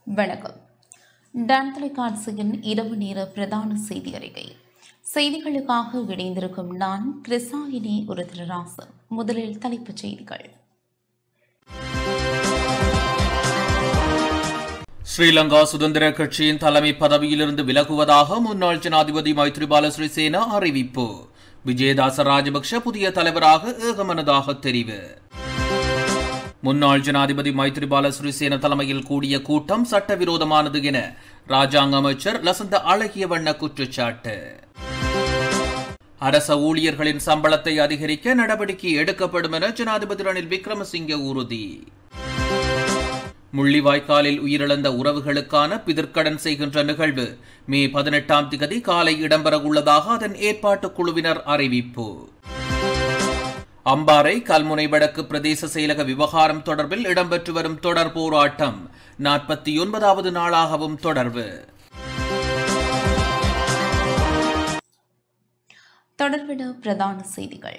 வணக்கம் டான் தொலைக்காட்சியின் இரவு நேர பிரதான செய்தி அறிக்கை செய்திகளுக்காக இணைந்திருக்கும் நான் கிருசாயினி ஒரு திருராசன் முதலில் தலைப்புச் செய்திகள் ஸ்ரீலங்கா சுதந்திர கட்சியின் தலைமை பதவியிலிருந்து விலகுவதாக முன்னாள் ஜனாதிபதி மைத்ரிபால சிறிசேனா அறிவிப்பு விஜயதாச ராஜபக்ஷ புதிய தலைவராக ஏகமனதாக தெரிவு முன்னாள் ஜனாதிபதி மைத்ரிபால சிறிசேன தலைமையில் கூடிய கூட்டம் சட்டவிரோதமானது என ராஜாங்க அமைச்சர் லசந்த அழகியவண்ண குற்றச்சாட்டு அரச ஊழியர்களின் சம்பளத்தை அதிகரிக்க நடவடிக்கை எடுக்கப்படும் என ஜனாதிபதி ரணில் விக்ரமசிங்க உறுதி முள்ளிவாய்க்காலில் உயிரிழந்த உறவுகளுக்கான பிதிர்க்கடன் செய்கின்ற நிகழ்வு மே பதினெட்டாம் திகதி காலை இடம்பெற உள்ளதாக அதன் ஏற்பாட்டுக் குழுவினர் அறிவிப்பு அம்பாறை கல்முனை வடக்கு பிரதேச செயலக விவகாரம் தொடர்பில் இடம்பெற்று வரும் தொடர் போராட்டம் நாற்பத்தி ஒன்பதாவது நாளாகவும் தொடர்வு தொடர்பிட பிரதான செய்திகள்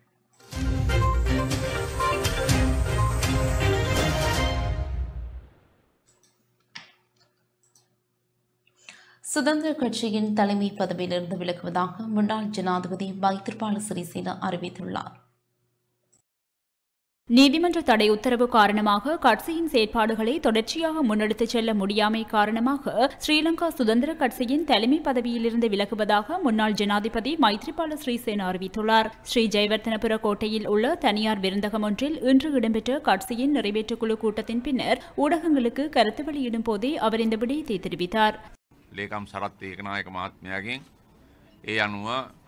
சுதந்திர கட்சியின் தலைமை பதவியிலிருந்து விலகுவதாக முன்னாள் ஜனாதிபதி மைத்ரிபால சிறிசேனா அறிவித்துள்ளார் நீதிமன்ற தடை உத்தரவு காரணமாக கட்சியின் செயற்பாடுகளை தொடர்ச்சியாக முன்னெடுத்துச் செல்ல முடியாமை காரணமாக ஸ்ரீலங்கா சுதந்திர கட்சியின் தலைமை பதவியிலிருந்து விலகுவதாக முன்னாள் ஜனாதிபதி மைத்ரிபால ஸ்ரீசேனா அறிவித்துள்ளார் ஸ்ரீ ஜெயவர்த்தனபுர கோட்டையில் உள்ள தனியார் விருந்தகம் ஒன்றில் இன்று இடம்பெற்ற கட்சியின் நிறைவேற்றுக்குழு கூட்டத்தின் பின்னர் ஊடகங்களுக்கு கருத்து வெளியிடும் போதே அவர் இந்த விடயத்தை தெரிவித்தார் ලේකම් සරත් ඒකනායක මහත්මයාගෙන් ඒ අනුව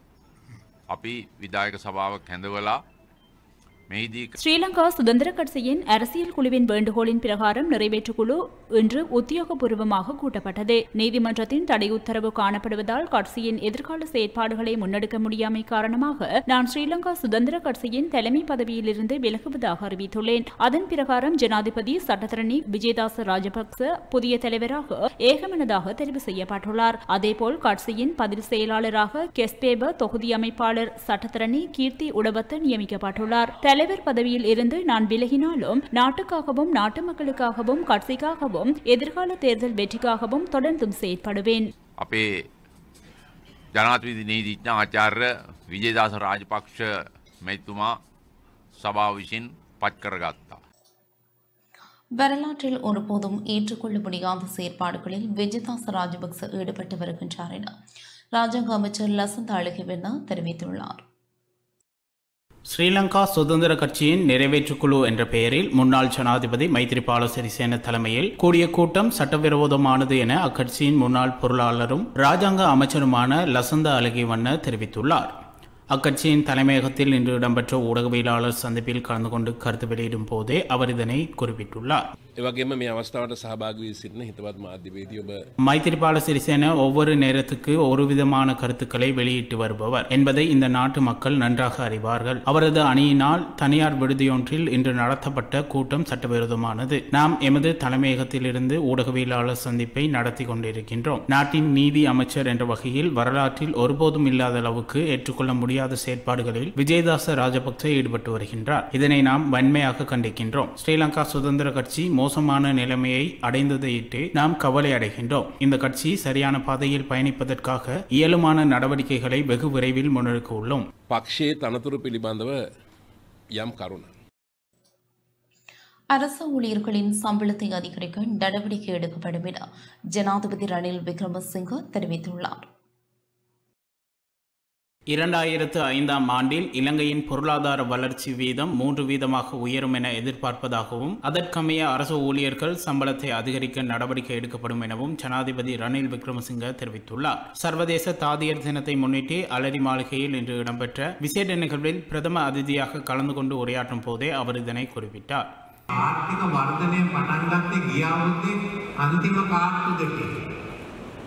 අපි විදායක සභාවක් හැඳවලා මෙහිදී ஸ்ரீலங்கா சுதந்திர கட்சியின் அரசியல் குழுவின் வேண்டுகோளின் பிரகாரம் நிறைவேற்றுக்குழு இன்று உத்தியோகபூர்வமாக கூட்டப்பட்டது நீதிமன்றத்தின் தடை உத்தரவு காணப்படுவதால் கட்சியின் எதிர்கால செயற்பாடுகளை முன்னெடுக்க முடியாமை காரணமாக நான் ஸ்ரீலங்கா சுதந்திர கட்சியின் தலைமை பதவியிலிருந்து விலகுவதாக அறிவித்துள்ளேன் அதன் பிரகாரம் ஜனாதிபதி சட்டத்தரணி விஜயதாச ராஜபக்ச புதிய தலைவராக ஏகமனதாக தெரிவு செய்யப்பட்டுள்ளார் அதேபோல் கட்சியின் பதில் செயலாளராக கெஸ்பேப தொகுதி அமைப்பாளர் சட்டத்தரணி கீர்த்தி உடவத்த நியமிக்கப்பட்டுள்ளார் தலைவர் பதவியில் இருந்து நான் விலகினாலும் நாட்டுக்காகவும் நாட்டு மக்களுக்காகவும் கட்சிக்காகவும் எதிர்கால தேர்தல் வெற்றிக்காகவும் தொடர்ந்தும் செயற்படுவேன் අපේ ජනාතවිදි නීතිඥ ආචාර්ය විජේදාස රාජපක්ෂ මැතිතුමා සභාව විසින් පත් කරගත්තා. வரலாற்றில் ஒருபோதும் ஏற்றுக்கொள்ள முடியாத செயற்பாடுகளில் விஜயதாச ராஜபக்ச ஈடுபட்டு வருகின்றார் என ராஜாங்க அமைச்சர் லசந்த அழகிவென்னா தெரிவித்துள்ளார் ஸ்ரீலங்கா சுதந்திர கட்சியின் நிறைவேற்றுக்குழு என்ற பெயரில் முன்னாள் ஜனாதிபதி மைத்ரிபால சிறிசேன தலைமையில் கூடிய கூட்டம் சட்டவிரோதமானது என அக்கட்சியின் முன்னாள் பொருளாளரும் ராஜாங்க அமைச்சருமான லசந்த அழகிவண்ண தெரிவித்துள்ளார் அக்கட்சியின் தலைமையகத்தில் இன்று இடம்பெற்ற ஊடகவியலாளர் சந்திப்பில் கலந்து கொண்டு கருத்து வெளியிடும் போதே அவர் இதனை குறிப்பிட்டுள்ளார் එවගේම මේ අවස්ථාවට සහභාගී වී සිටින හිතවත් මාධ්‍යවේදී ඔබ மைத்திரிபால சிறிசேன ஒவ்வொரு நேரத்துக்கு ஒரு விதமான கருத்துக்களை வெளியிட்டு வருபவர் என்பதை இந்த நாட்டு மக்கள் நன்றாக அறிவார்கள் அவரது அணியினால் தனியார் விடுதியொன்றில் இன்று நடத்தப்பட்ட கூட்டம் சட்டவிரோதமானது நாம் எமது தலைமையகத்திலிருந்து ஊடகவியலாளர் சந்திப்பை நடத்தி கொண்டிருக்கின்றோம் நாட்டின் நீதி அமைச்சர் என்ற வகையில் வரலாற்றில் ஒருபோதும் இல்லாத அளவுக்கு ஏற்றுக்கொள்ள முடியாத செயற்பாடுகளில் விஜயதாச ராஜபக்சே ஈடுபட்டு வருகின்றார் இதனை நாம் வன்மையாக கண்டிக்கின்றோம் ஸ்ரீலங்கா சுதந்திர கட்சி மோசமான நிலைமையை அடைந்ததையிட்டு நாம் கவலை அடைகின்றோம் இந்த கட்சி சரியான பாதையில் பயணிப்பதற்காக இயலுமான நடவடிக்கைகளை வெகு விரைவில் முன்னெடுக்க உள்ளோம் පක්ෂයේ තනතුරු පිළිබඳව යම් කරුණ. அரசு ஊழியர்களின் சம்பளத்தை அதிகரிக்க நடவடிக்கை எடுக்கப்படும் என ஜனாதிபதி ரணில் விக்ரமசிங்க தெரிவித்துள்ளார் இரண்டாயிரத்து ஐந்தாம் ஆண்டில் இலங்கையின் பொருளாதார வளர்ச்சி வீதம் மூன்று வீதமாக உயரும் என எதிர்பார்ப்பதாகவும் அதற்கமைய அரசு ஊழியர்கள் சம்பளத்தை அதிகரிக்க நடவடிக்கை எடுக்கப்படும் எனவும் ஜனாதிபதி ரணில் விக்ரமசிங்க தெரிவித்துள்ளார் சர்வதேச தாதியர் தினத்தை முன்னிட்டு அலரி மாளிகையில் இன்று இடம்பெற்ற விசேட நிகழ்வில் பிரதம அதிதியாக கலந்து கொண்டு உரையாற்றும் போதே அவர் இதனை குறிப்பிட்டார் ආර්ථික වර්ධනය පටන් ගත්තේ ගිය අවුරුද්දේ අන්තිම කාර්තු දෙකේ.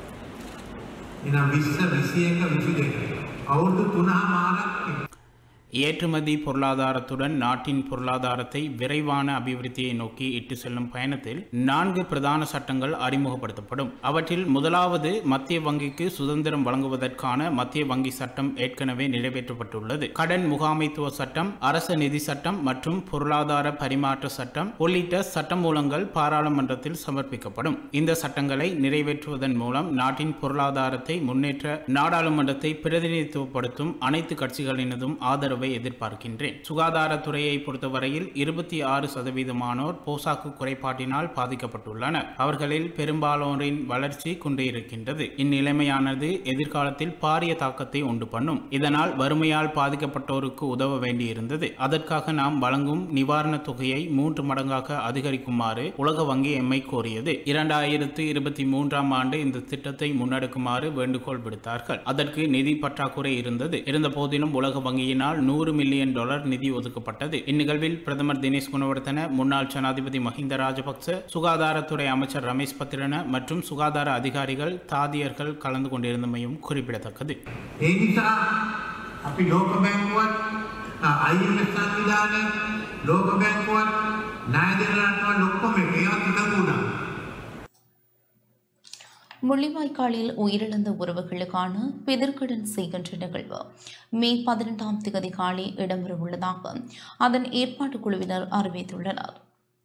එනම් 20 21 22 අවුරුදු 3මාරක් ஏற்றுமதி பொருளாதாரத்துடன் நாட்டின் பொருளாதாரத்தை விரைவான அபிவிருத்தியை நோக்கி இட்டு செல்லும் பயணத்தில் நான்கு பிரதான சட்டங்கள் அறிமுகப்படுத்தப்படும் அவற்றில் முதலாவது மத்திய வங்கிக்கு சுதந்திரம் வழங்குவதற்கான மத்திய வங்கி சட்டம் ஏற்கனவே நிறைவேற்றப்பட்டுள்ளது கடன் முகாமைத்துவ சட்டம் அரச நிதி சட்டம் மற்றும் பொருளாதார பரிமாற்ற சட்டம் உள்ளிட்ட சட்டமூலங்கள் பாராளுமன்றத்தில் சமர்ப்பிக்கப்படும் இந்த சட்டங்களை நிறைவேற்றுவதன் மூலம் நாட்டின் பொருளாதாரத்தை முன்னேற்ற நாடாளுமன்றத்தை பிரதிநிதித்துவப்படுத்தும் அனைத்து கட்சிகளினதும் ஆதரவை எதிர்பார்க்கின்றேன் சுகாதாரத்துறையை பொறுத்தவரையில் இருபத்தி ஆறு சதவீதமானோர் போசாக்கு குறைபாட்டினால் பாதிக்கப்பட்டுள்ளனர் அவர்களில் பெரும்பாலோரின் வளர்ச்சி குன்றியிருக்கின்றது இந்நிலைமையானது எதிர்காலத்தில் பாரிய தாக்கத்தை உண்டு பண்ணும் இதனால் வறுமையால் பாதிக்கப்பட்டோருக்கு உதவ வேண்டியிருந்தது அதற்காக நாம் வழங்கும் நிவாரணத் தொகையை மூன்று மடங்காக அதிகரிக்குமாறு உலக வங்கி எம்மை கோரியது இரண்டாயிரத்து இருபத்தி மூன்றாம் ஆண்டு இந்த திட்டத்தை முன்னெடுக்குமாறு வேண்டுகோள் விடுத்தார்கள் அதற்கு நிதி பற்றாக்குறை இருந்தது இருந்த போதிலும் உலக வங்கியினால் நூறு மில்லியன் டாலர் நிதி ஒதுக்கப்பட்டது இந்நிகழ்வில் பிரதமர் தினேஷ் குணவர்த்தன முன்னாள் ஜனாதிபதி மஹிந்த ராஜபக்ச சுகாதாரத்துறை அமைச்சர் ரமேஷ் பத்திரன மற்றும் சுகாதார அதிகாரிகள் தாதியர்கள் கலந்து கொண்டிருந்தமையும் குறிப்பிடத்தக்கது ඒ නිසා අපි ලෝක බැංකුවත් IMF සංවිධානය ලෝක බැංකුවත් ණය දෙන රටවල් ඔක්කොම ඒවත් එකතු වුණා. முள்ளிவாய்க்காலில் உயிரிழந்த உறவுகளுக்கான பிதிர்க்கடன் செய்கின்ற நிகழ்வு மே பதினெட்டாம் தேதி காலை இடம்பெறவுள்ளதாக அதன் ஏற்பாட்டுக் குழுவினர் அறிவித்துள்ளனர்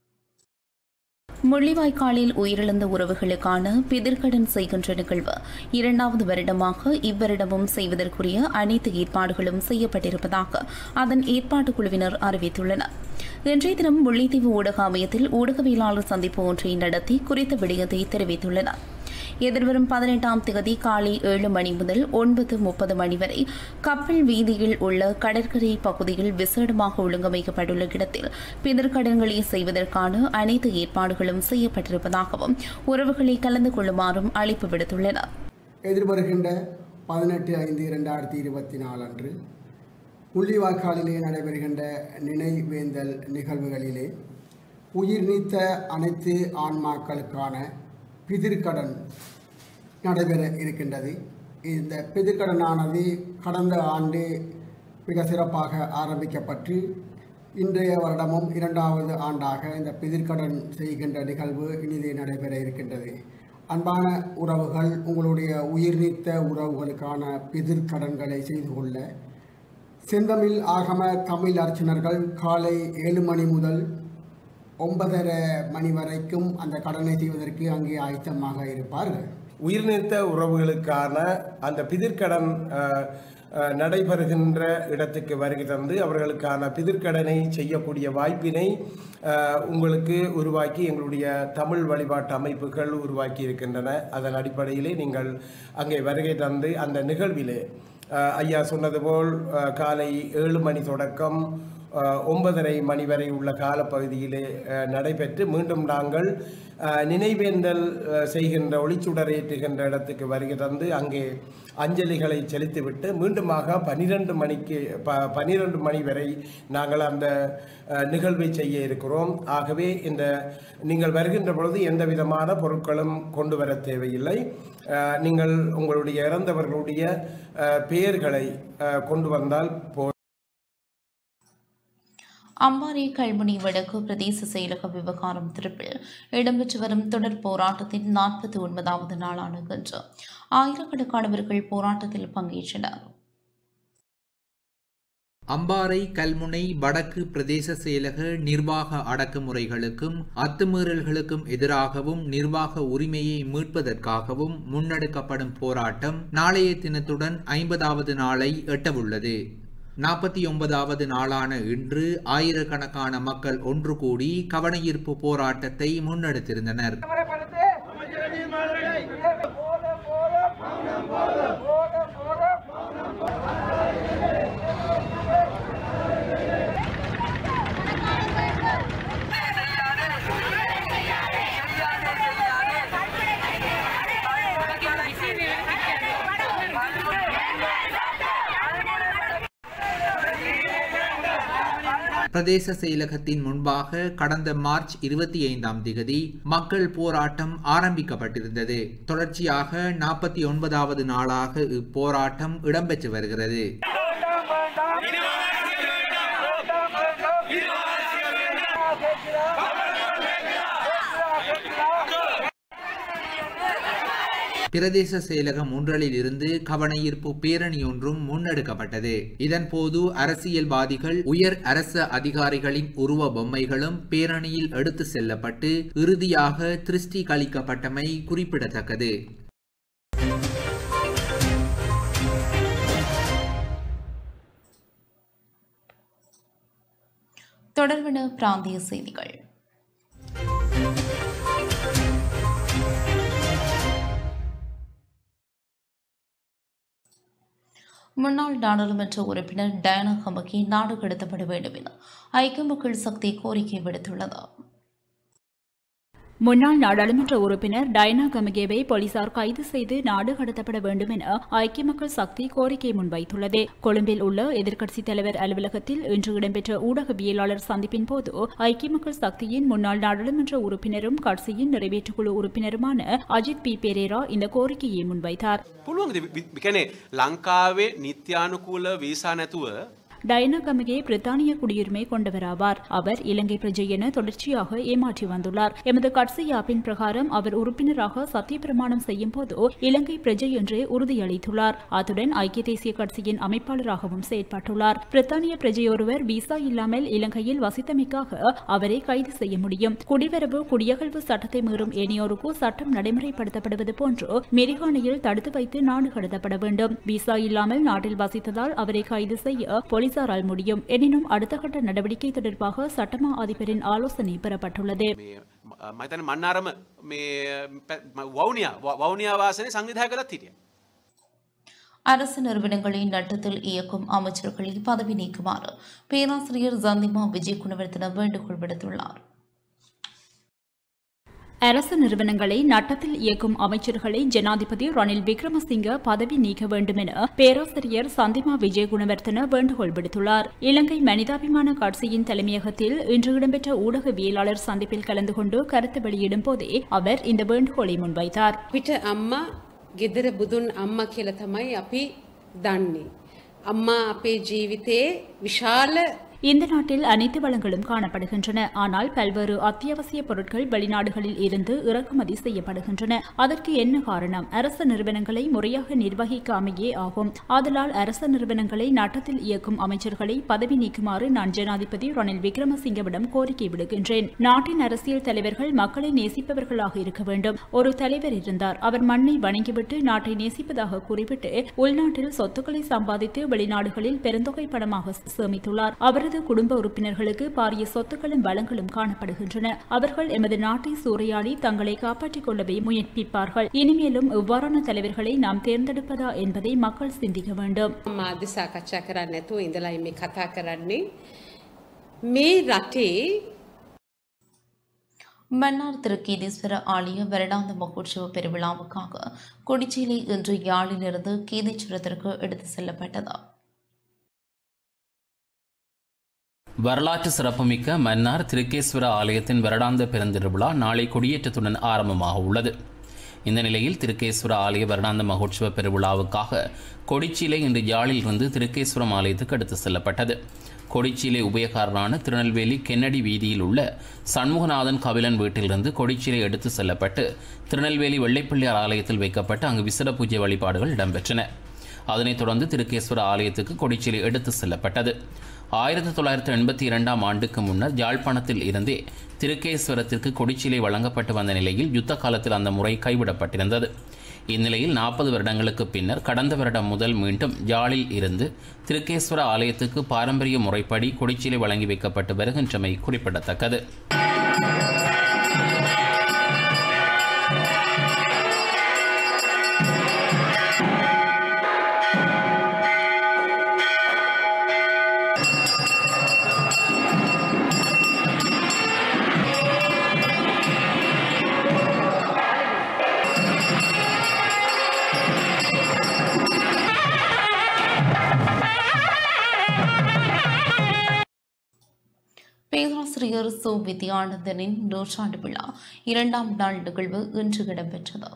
முள்ளிவாய்க்காலில் உயிரிழந்த உறவுகளுக்கான பிதிர்க்கடன் செய்கின்ற நிகழ்வு இரண்டாவது வருடமாக இவ்வருடமும் செய்வதற்குரிய அனைத்து ஏற்பாடுகளும் செய்யப்பட்டிருப்பதாக அதன் ஏற்பாட்டுக் குழுவினர் அறிவித்துள்ளனர் இன்றைய தினம் முல்லைத்தீவு ஊடக அமையத்தில் ஊடகவியலாளர் சந்திப்பு ஒன்றை நடத்தி குறித்த விடயத்தை தெரிவித்துள்ளனர் எதிர்வரும் பதினெட்டாம் தேதி காலை ஏழு மணி முதல் ஒன்பது முப்பது மணி வரை கப்பல் வீதியில் உள்ள கடற்கரை பகுதியில் விசேடமாக ஒழுங்கமைக்கப்பட்டுள்ள இடத்தில் பிதற்கடன்களை செய்வதற்கான அனைத்து ஏற்பாடுகளும் செய்யப்பட்டிருப்பதாகவும் உறவுகளை கலந்து கொள்ளுமாறும் அழைப்பு விடுத்துள்ளனர் எதிர்வருகின்ற பதினெட்டு ஐந்து இரண்டாயிரத்தி இருபத்தி நாலு அன்று முள்ளிவாய்க்காலிலே நடைபெறுகின்ற நினைவேந்தல் நிகழ்வுகளிலே உயிர் நீத்த அனைத்து ஆன்மாக்களுக்கான பிதிர்க்கடன் நடைபெற இருக்கின்றது இந்த பிதிர்க்கடனானது கடந்த ஆண்டு மிக சிறப்பாக ஆரம்பிக்கப்பட்டு இன்றைய வருடமும் இரண்டாவது ஆண்டாக இந்த பிதிர்க்கடன் செய்கின்ற நிகழ்வு இனிதே நடைபெற இருக்கின்றது அன்பான உறவுகள் உங்களுடைய உயிர் நீத்த உறவுகளுக்கான பிதிர்க்கடன்களை செய்து கொள்ள செந்தமிழ் ஆகம தமிழ் அர்ச்சனர்கள் காலை ஏழு மணி முதல் ஒன்பதரை மணி வரைக்கும் அந்த கடனை செய்வதற்கு அங்கே ஆயத்தமாக இருப்பார்கள் உயிர்நீத்த உறவுகளுக்கான அந்த பிதிர்க்கடன் அஹ், அஹ், நடைபெறுகின்ற இடத்துக்கு வருகை தந்து அவர்களுக்கான பிதிர்க்கடனை செய்யக்கூடிய வாய்ப்பினை அஹ், உங்களுக்கு உருவாக்கி எங்களுடைய தமிழ் வழிபாட்டு அமைப்புகள் உருவாக்கி இருக்கின்றன அதன் அடிப்படையிலே நீங்கள் அங்கே வருகை தந்து அந்த நிகழ்விலே அஹ், ஐயா சொன்னது போல் அஹ், காலை ஏழு மணி தொடக்கம் அஹ், ஒன்பதரை மணி வரை உள்ள காலப்பகுதியிலே அஹ், நடைபெற்று மீண்டும் நாங்கள் அஹ், நினைவேந்தல் அஹ், செய்கின்ற ஒளிச்சுடர் ஏற்றுகின்ற இடத்துக்கு வருகை தந்து அங்கே அஞ்சலிகளை செலுத்திவிட்டு மீண்டுமாக பனிரெண்டு மணிக்கு ப பனிரெண்டு மணி வரை நாங்கள் அந்த அஹ், நிகழ்வை செய்ய இருக்கிறோம் ஆகவே இந்த நீங்கள் வருகின்ற பொழுது எந்த விதமான பொருட்களும் கொண்டு வர தேவையில்லை அஹ், நீங்கள் உங்களுடைய இறந்தவர்களுடைய அஹ், பெயர்களை அஹ், கொண்டு வந்தால் போ அம்பாறை கல்முனை வடக்கு பிரதேச செயலக விவகாரம் தரப்பில் இடம்பெற்று வரும் தொடர் போராட்டத்தின் நாற்பத்தி ஒன்பதாவது நாளான இன்று ஆயிரக்கணக்கானவர்கள் போராட்டத்தில் பங்கேற்றனர் அம்பாறை கல்முனை வடக்கு பிரதேச செயலக நிர்வாக அடக்குமுறைகளுக்கும் அத்துமீறல்களுக்கும் எதிராகவும் நிர்வாக உரிமையை மீட்பதற்காகவும் முன்னெடுக்கப்படும் போராட்டம் நாளைய தினத்துடன் ஐம்பதாவது நாளை எட்டவுள்ளது நாற்பத்தி ஒன்பதாவது நாளான இன்று ஆயிரக்கணக்கான மக்கள் ஒன்று கூடி கவனஈர்ப்பு போராட்டத்தை முன்னெடுத்திருந்தனர் பிரதேச செயலகத்தின் முன்பாக கடந்த மார்ச் இருபத்தி ஐந்தாம் திகதி மக்கள் போராட்டம் ஆரம்பிக்கப்பட்டிருந்தது தொடர்ச்சியாக நாற்பத்தி ஒன்பதாவது நாளாக இப்போராட்டம் இடம்பெற்று வருகிறது பிரதேச செயலகம் ஒன்றலில் இருந்து கவன ஈர்ப்பு பேரணி ஒன்றும் முன்னெடுக்கப்பட்டது இதன்போது அரசியல்வாதிகள் உயர் அரச அதிகாரிகளின் உருவ பொம்மைகளும் பேரணியில் எடுத்து செல்லப்பட்டு இறுதியாக திருஷ்டி கழிக்கப்பட்டமை குறிப்பிடத்தக்கது தொடர்பான பிராந்திய செய்திகள் முன்னாள் நாடாளுமன்ற உறுப்பினர் டயனா ஹமக்கி நாடு கடத்தப்பட வேண்டும் என ஐக்கிய மக்கள் சக்தி கோரிக்கை விடுத்துள்ளது முன்னாள் நாடாளுமன்ற உறுப்பினர் டயனா கமகேவை போலீசார் கைது செய்து நாடு கடத்தப்பட வேண்டும் என ஐக்கிய மக்கள் சக்தி கோரிக்கை முன்வைத்துள்ளது கொழும்பில் உள்ள எதிர்க்கட்சித் தலைவர் அலுவலகத்தில் இன்று இடம்பெற்ற ஊடகவியலாளர் சந்திப்பின் போது ஐக்கிய மக்கள் சக்தியின் முன்னாள் நாடாளுமன்ற உறுப்பினரும் கட்சியின் நிறைவேற்றுக்குழு உறுப்பினருமான அஜித் பி பெரேரா இந்த கோரிக்கையை முன்வைத்தார் පුළුවන් කැනේ ලංකාවේ නිත්‍යානුකූල වීසා නැතුව டயனா கமகே பிரித்தானிய குடியுரிமை கொண்டவராவார் அவர் இலங்கை பிரஜை என தொடர்ச்சியாக ஏமாற்றி வந்துள்ளார் எமது கட்சி யாப்பின் பிரகாரம் அவர் உறுப்பினராக சத்திய பிரமாணம் செய்யும் போது இலங்கை பிரஜை என்றே உறுதியளித்துள்ளார் அத்துடன் ஐக்கிய தேசிய கட்சியின் அமைப்பாளராகவும் செயற்பட்டுள்ளார் பிரித்தானிய பிரஜையொருவர் விசா இல்லாமல் இலங்கையில் வசித்தமைக்காக அவரை கைது செய்ய முடியும் குடிவரவு குடியகழ்வு சட்டத்தை மீறும் ஏனையோருக்கு சட்டம் நடைமுறைப்படுத்தப்படுவது போன்று மெரிகானையில் தடுத்து வைத்து நாடு கடத்தப்பட வேண்டும் விசா இல்லாமல் நாட்டில் வசித்ததால் அவரை கைது செய்ய போலீசாரால் முடியும் எனினும் அடுத்த கட்ட நடவடிக்கை தொடர்பாக சட்டமா அதிபரின் ஆலோசனை பெறப்பட்டுள்ளது මතන මන්නාරම මේ වෞනියා වෞනියා වාසනය සංවිධා කළත් හිටිය. அரசு நிறுவனங்களை நட்டத்தில் இயக்கும் அமைச்சர்களை பதவி நீக்குமாறு பேராசிரியர் ஜந்திமா விஜய் குணவர்த்தன வேண்டுகோள் விடுத்துள்ளார் அரசு நிறுவனங்களை நட்டத்தில் இயக்கும் அமைச்சர்களை ஜனாதிபதி ரணில் விக்ரமசிங்க பதவி நீக்க வேண்டும் என பேராசிரியர் சந்திமா விஜய் குணவர்த்தன வேண்டுகோள் விடுத்துள்ளார் இலங்கை மனிதாபிமான கட்சியின் தலைமையகத்தில் இன்று இடம்பெற்ற ஊடகவியலாளர் சந்திப்பில் கலந்து கொண்டு கருத்து வெளியிடும் போதே அவர் இந்த வேண்டுகோளை முன்வைத்தார் අපිට අම්මා ගෙදර බුදුන් අම්ම කියල තමයි අපි දන්නේ. අම්මා අපේ ජීවිතයේ විශාල இந்த நாட்டில் அனைத்து வளங்களும் காணப்படுகின்றன ஆனால் பல்வேறு அத்தியாவசிய பொருட்கள் வெளிநாடுகளில் இருந்து இறக்குமதி செய்யப்படுகின்றன அதற்கு என்ன காரணம் அரசு நிறுவனங்களை முறையாக நிர்வகிக்காமையே ஆகும் ஆதலால் அரசு நிறுவனங்களை நாட்டத்தில் இயக்கும் அமைச்சர்களை பதவி நீக்குமாறு நான் ஜனாதிபதி ரணில் விக்ரமசிங்கவிடம் கோரிக்கை விடுகின்றேன் நாட்டின் அரசியல் தலைவர்கள் மக்களை நேசிப்பவர்களாக இருக்க வேண்டும் ஒரு தலைவர் இருந்தார் அவர் மண்ணை வணங்கிவிட்டு நாட்டை நேசிப்பதாக குறிப்பிட்டு உள்நாட்டில் சொத்துக்களை சம்பாதித்து வெளிநாடுகளில் பெருந்தொகை பணமாக சேமித்துள்ளார் அவர் அவரது குடும்ப உறுப்பினர்களுக்கு பாரிய சொத்துக்களும் வளங்களும் காணப்படுகின்றன அவர்கள் எமது நாட்டை சூறையாடி தங்களை காப்பாற்றிக் கொள்ளவே முயற்சிப்பார்கள் இனிமேலும் இவ்வாறான தலைவர்களை நாம் தேர்ந்தெடுப்பதா என்பதை மக்கள் சிந்திக்க வேண்டும் මාධ්‍ය සාකච්ඡා කරන්න නැතුව ඉඳලා මේ කතා කරන්නේ මේ රටේ மன்னார் திருக்கீதீஸ்வர ஆலய வருடாந்த மகோற்சவ பெருவிழாவுக்காக கொடிச்சேலை இன்று யாழிலிருந்து கீதீஸ்வரத்திற்கு எடுத்து செல்லப்பட்டது வரலாற்று சிறப்புமிக்க மன்னார் திருக்கேஸ்வர ஆலயத்தின் வருடாந்த பெருந்திருவிழா நாளை கொடியேற்றத்துடன் ஆரம்பமாக உள்ளது இந்த நிலையில் திருக்கேஸ்வர ஆலய வருடாந்த மகோற்சவ பெருவிழாவுக்காக கொடிச்சீலை இன்று யாழிலிருந்து திருக்கேஸ்வரம் ஆலயத்துக்கு எடுத்து செல்லப்பட்டது கொடிச்சீலை உபயகாரரான திருநெல்வேலி கென்னடி வீதியில் உள்ள சண்முகநாதன் கபிலன் வீட்டிலிருந்து கொடிச்சீலை எடுத்து செல்லப்பட்டு திருநெல்வேலி வெள்ளைப்பிள்ளையார் ஆலயத்தில் வைக்கப்பட்டு அங்கு விசேட பூஜை வழிபாடுகள் இடம்பெற்றன அதனைத் தொடர்ந்து திருக்கேஸ்வர ஆலயத்துக்கு கொடிச்சீலை எடுத்து செல்லப்பட்டது ஆயிரத்தி தொள்ளாயிரத்தி எண்பத்தி இரண்டாம் ஆண்டுக்கு முன்னர் யாழ்ப்பாணத்தில் இருந்தே திருக்கேஸ்வரத்திற்கு கொடிச்சீலை வழங்கப்பட்டு வந்த நிலையில் யுத்த காலத்தில் அந்த முறை கைவிடப்பட்டிருந்தது இந்நிலையில் நாற்பது வருடங்களுக்கு பின்னர் கடந்த வருடம் முதல் மீண்டும் யாழில் இருந்து திருக்கேஸ்வர ஆலயத்துக்கு பாரம்பரிய முறைப்படி கொடிச்சீலை வழங்கி வைக்கப்பட்டு வருகின்றமை குறிப்பிடத்தக்கது பேராசிரியர் சு வித்யானந்தனின் நூற்றாண்டு விழா இரண்டாம் நாள் நிகழ்வு இன்று இடம்பெற்றது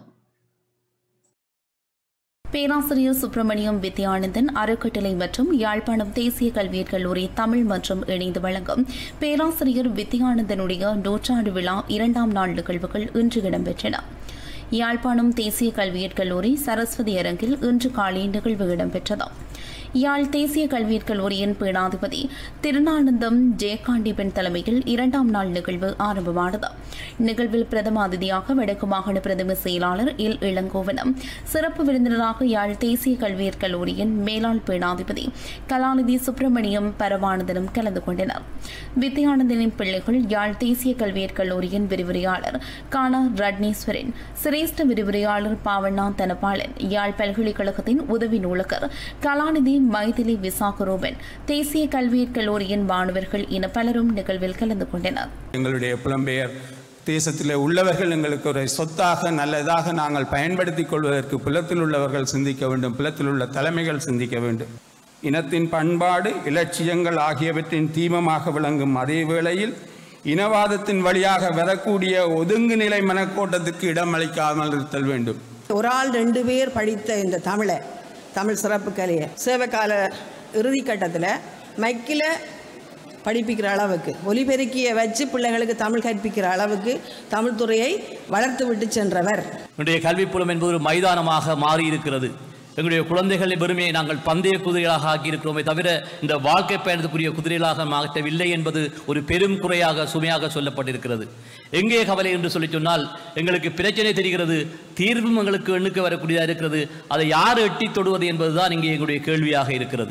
பேராசிரியர் சுப்பிரமணியம் வித்யானந்தன் அறக்கட்டளை மற்றும் யாழ்ப்பாணம் தேசிய கல்வியற் கல்லூரி தமிழ் மற்றும் இணைந்து வழங்கும் பேராசிரியர் வித்யானந்தனுடைய நூற்றாண்டு விழா இரண்டாம் நாள் நிகழ்வுகள் இன்று இடம்பெற்றன யாழ்ப்பாணம் தேசிய கல்வியற் கல்லூரி சரஸ்வதி அரங்கில் இன்று காலை நிகழ்வு இடம்பெற்றது யாழ் தேசிய கல்வியற் கல்லூரியின் பீடாதிபதி திருநானந்தம் ஜெயகாண்டிபன் தலைமையில் இரண்டாம் நாள் நிகழ்வு ஆரம்பமானது நிகழ்வில் பிரதம அதிதியாக வடக்கு மாகாண பிரதம செயலாளர் எல் இளங்கோவனம் சிறப்பு விருந்தினராக யாழ் தேசிய கல்வியற் கல்லூரியின் மேலாள் பீடாதிபதி கலாநிதி சுப்பிரமணியம் பரவானந்தனும் கலந்து கொண்டனர் வித்யானந்தனின் பிள்ளைகள் யாழ் தேசிய கல்வியற் கல்லூரியின் விரிவுரையாளர் கானா ரட்னேஸ்வரன் சிரேஷ்ட விரிவுரையாளர் பாவண்ணா தனபாலன் யாழ் பல்கலைக்கழகத்தின் உதவி நூலகர் கலாநிதி மைதிலி விசாகரூபன் தேசிய கல்வியற் கல்லூரியின் மாணவர்கள் என பலரும் நிகழ்வில் கலந்து கொண்டனர் எங்களுடைய புலம்பெயர் தேசத்தில் உள்ளவர்கள் எங்களுக்கு ஒரு சொத்தாக நல்லதாக நாங்கள் பயன்படுத்திக் கொள்வதற்கு புலத்தில் உள்ளவர்கள் சிந்திக்க வேண்டும் புலத்தில் உள்ள தலைமைகள் சிந்திக்க வேண்டும் இனத்தின் பண்பாடு இலட்சியங்கள் ஆகியவற்றின் தீமமாக விளங்கும் அதே வேளையில் இனவாதத்தின் வழியாக வரக்கூடிய ஒதுங்குநிலை மனக்கோட்டத்திற்கு இடமளிக்காமல் இருத்தல் வேண்டும் ஒரு ஆள் ரெண்டு பேர் படித்த இந்த தமிழை தமிழ் சிறப்பு கலையை சேவைக்கால இறுதி கட்டத்தில் மைக்கில் படிப்பிக்கிற அளவுக்கு ஒலிபெருக்கியை வச்சு பிள்ளைகளுக்கு தமிழ் கற்பிக்கிற அளவுக்கு தமிழ் துறையை வளர்த்து விட்டு சென்றவர் என்னுடைய கல்விப்புலம் என்பது ஒரு மைதானமாக மாறி இருக்கிறது எங்களுடைய குழந்தைகளை வெறுமையை நாங்கள் பந்தய குதிரைகளாக ஆக்கியிருக்கிறோமே தவிர இந்த வாழ்க்கை பயணத்துக்குரிய குதிரைகளாக மாற்றவில்லை என்பது ஒரு பெரும் குறையாக சுமையாக சொல்லப்பட்டிருக்கிறது எங்கே கவலை என்று சொல்லி சொன்னால் எங்களுக்கு பிரச்சனை தெரிகிறது தீர்வும் எங்களுக்கு எண்ணுக்கு வரக்கூடியதாக இருக்கிறது அதை யார் எட்டி தொடுவது என்பதுதான் இங்கே எங்களுடைய கேள்வியாக இருக்கிறது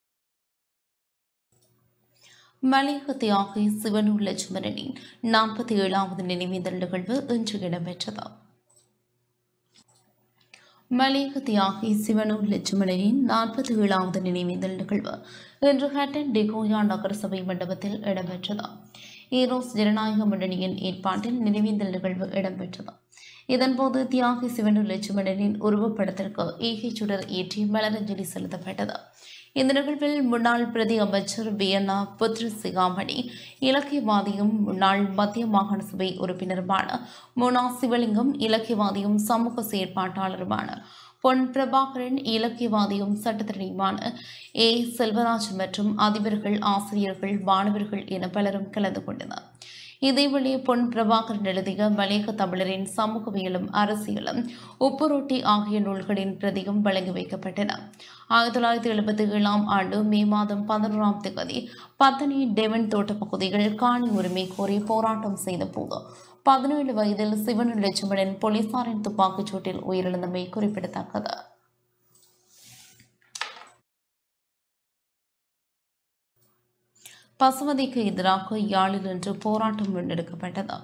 மலையக தியாகி சிவனூர் லட்சுமணனின் நாற்பத்தி ஏழாவது நினைவேந்தல் நிகழ்வு இன்று இடம்பெற்றது மலையக தியாகி சிவனூர் லட்சுமணனின் நாற்பத்தி ஏழாவது நினைவேந்தல் நிகழ்வு இன்று ஹட்டன் டிகோயா நகரசபை மண்டபத்தில் இடம்பெற்றது ஈரோஸ் ஜனநாயக முன்னணியின் ஏற்பாட்டில் நினைவேந்தல் நிகழ்வு இடம்பெற்றது இதன்போது தியாகி சிவனூர் லட்சுமணனின் உருவப்படத்திற்கு ஈகை சுடர் ஏற்றி மலரஞ்சலி செலுத்தப்பட்டது இந்த நிகழ்வில் முன்னாள் பிரதி அமைச்சர் வியன்னா புத்ர சிகாமணி இலக்கியவாதியும் முன்னாள் மத்திய மாகாண சபை உறுப்பினருமான முனா சிவலிங்கம் இலக்கியவாதியும் சமூக செயற்பாட்டாளருமான பொன் பிரபாகரன் இலக்கியவாதியும் சட்டத்திறனியுமான ஏ செல்வராஜ் மற்றும் அதிபர்கள் ஆசிரியர்கள் மாணவர்கள் என பலரும் கலந்து கொண்டனர் இதேவேளை பொன் பிரபாகரன் எழுதிய மலையக தமிழரின் சமூகவியலும் அரசியலும் உப்பு ரொட்டி ஆகிய நூல்களின் பிரதியும் வழங்கி வைக்கப்பட்டன ஆயிரத்தி தொள்ளாயிரத்தி எழுபத்தி ஏழாம் ஆண்டு மே மாதம் பதினோராம் தேதி பத்தனி டெவன் தோட்ட பகுதிகள் காணி உரிமை கோரி போராட்டம் செய்த போது பதினேழு வயதில் சிவன் லட்சுமணன் போலீசாரின் துப்பாக்கிச் சூட்டில் உயிரிழந்தமை குறிப்பிடத்தக்கது பசுவதைக்கு எதிராக யாழில் இன்று போராட்டம் முன்னெடுக்கப்பட்டது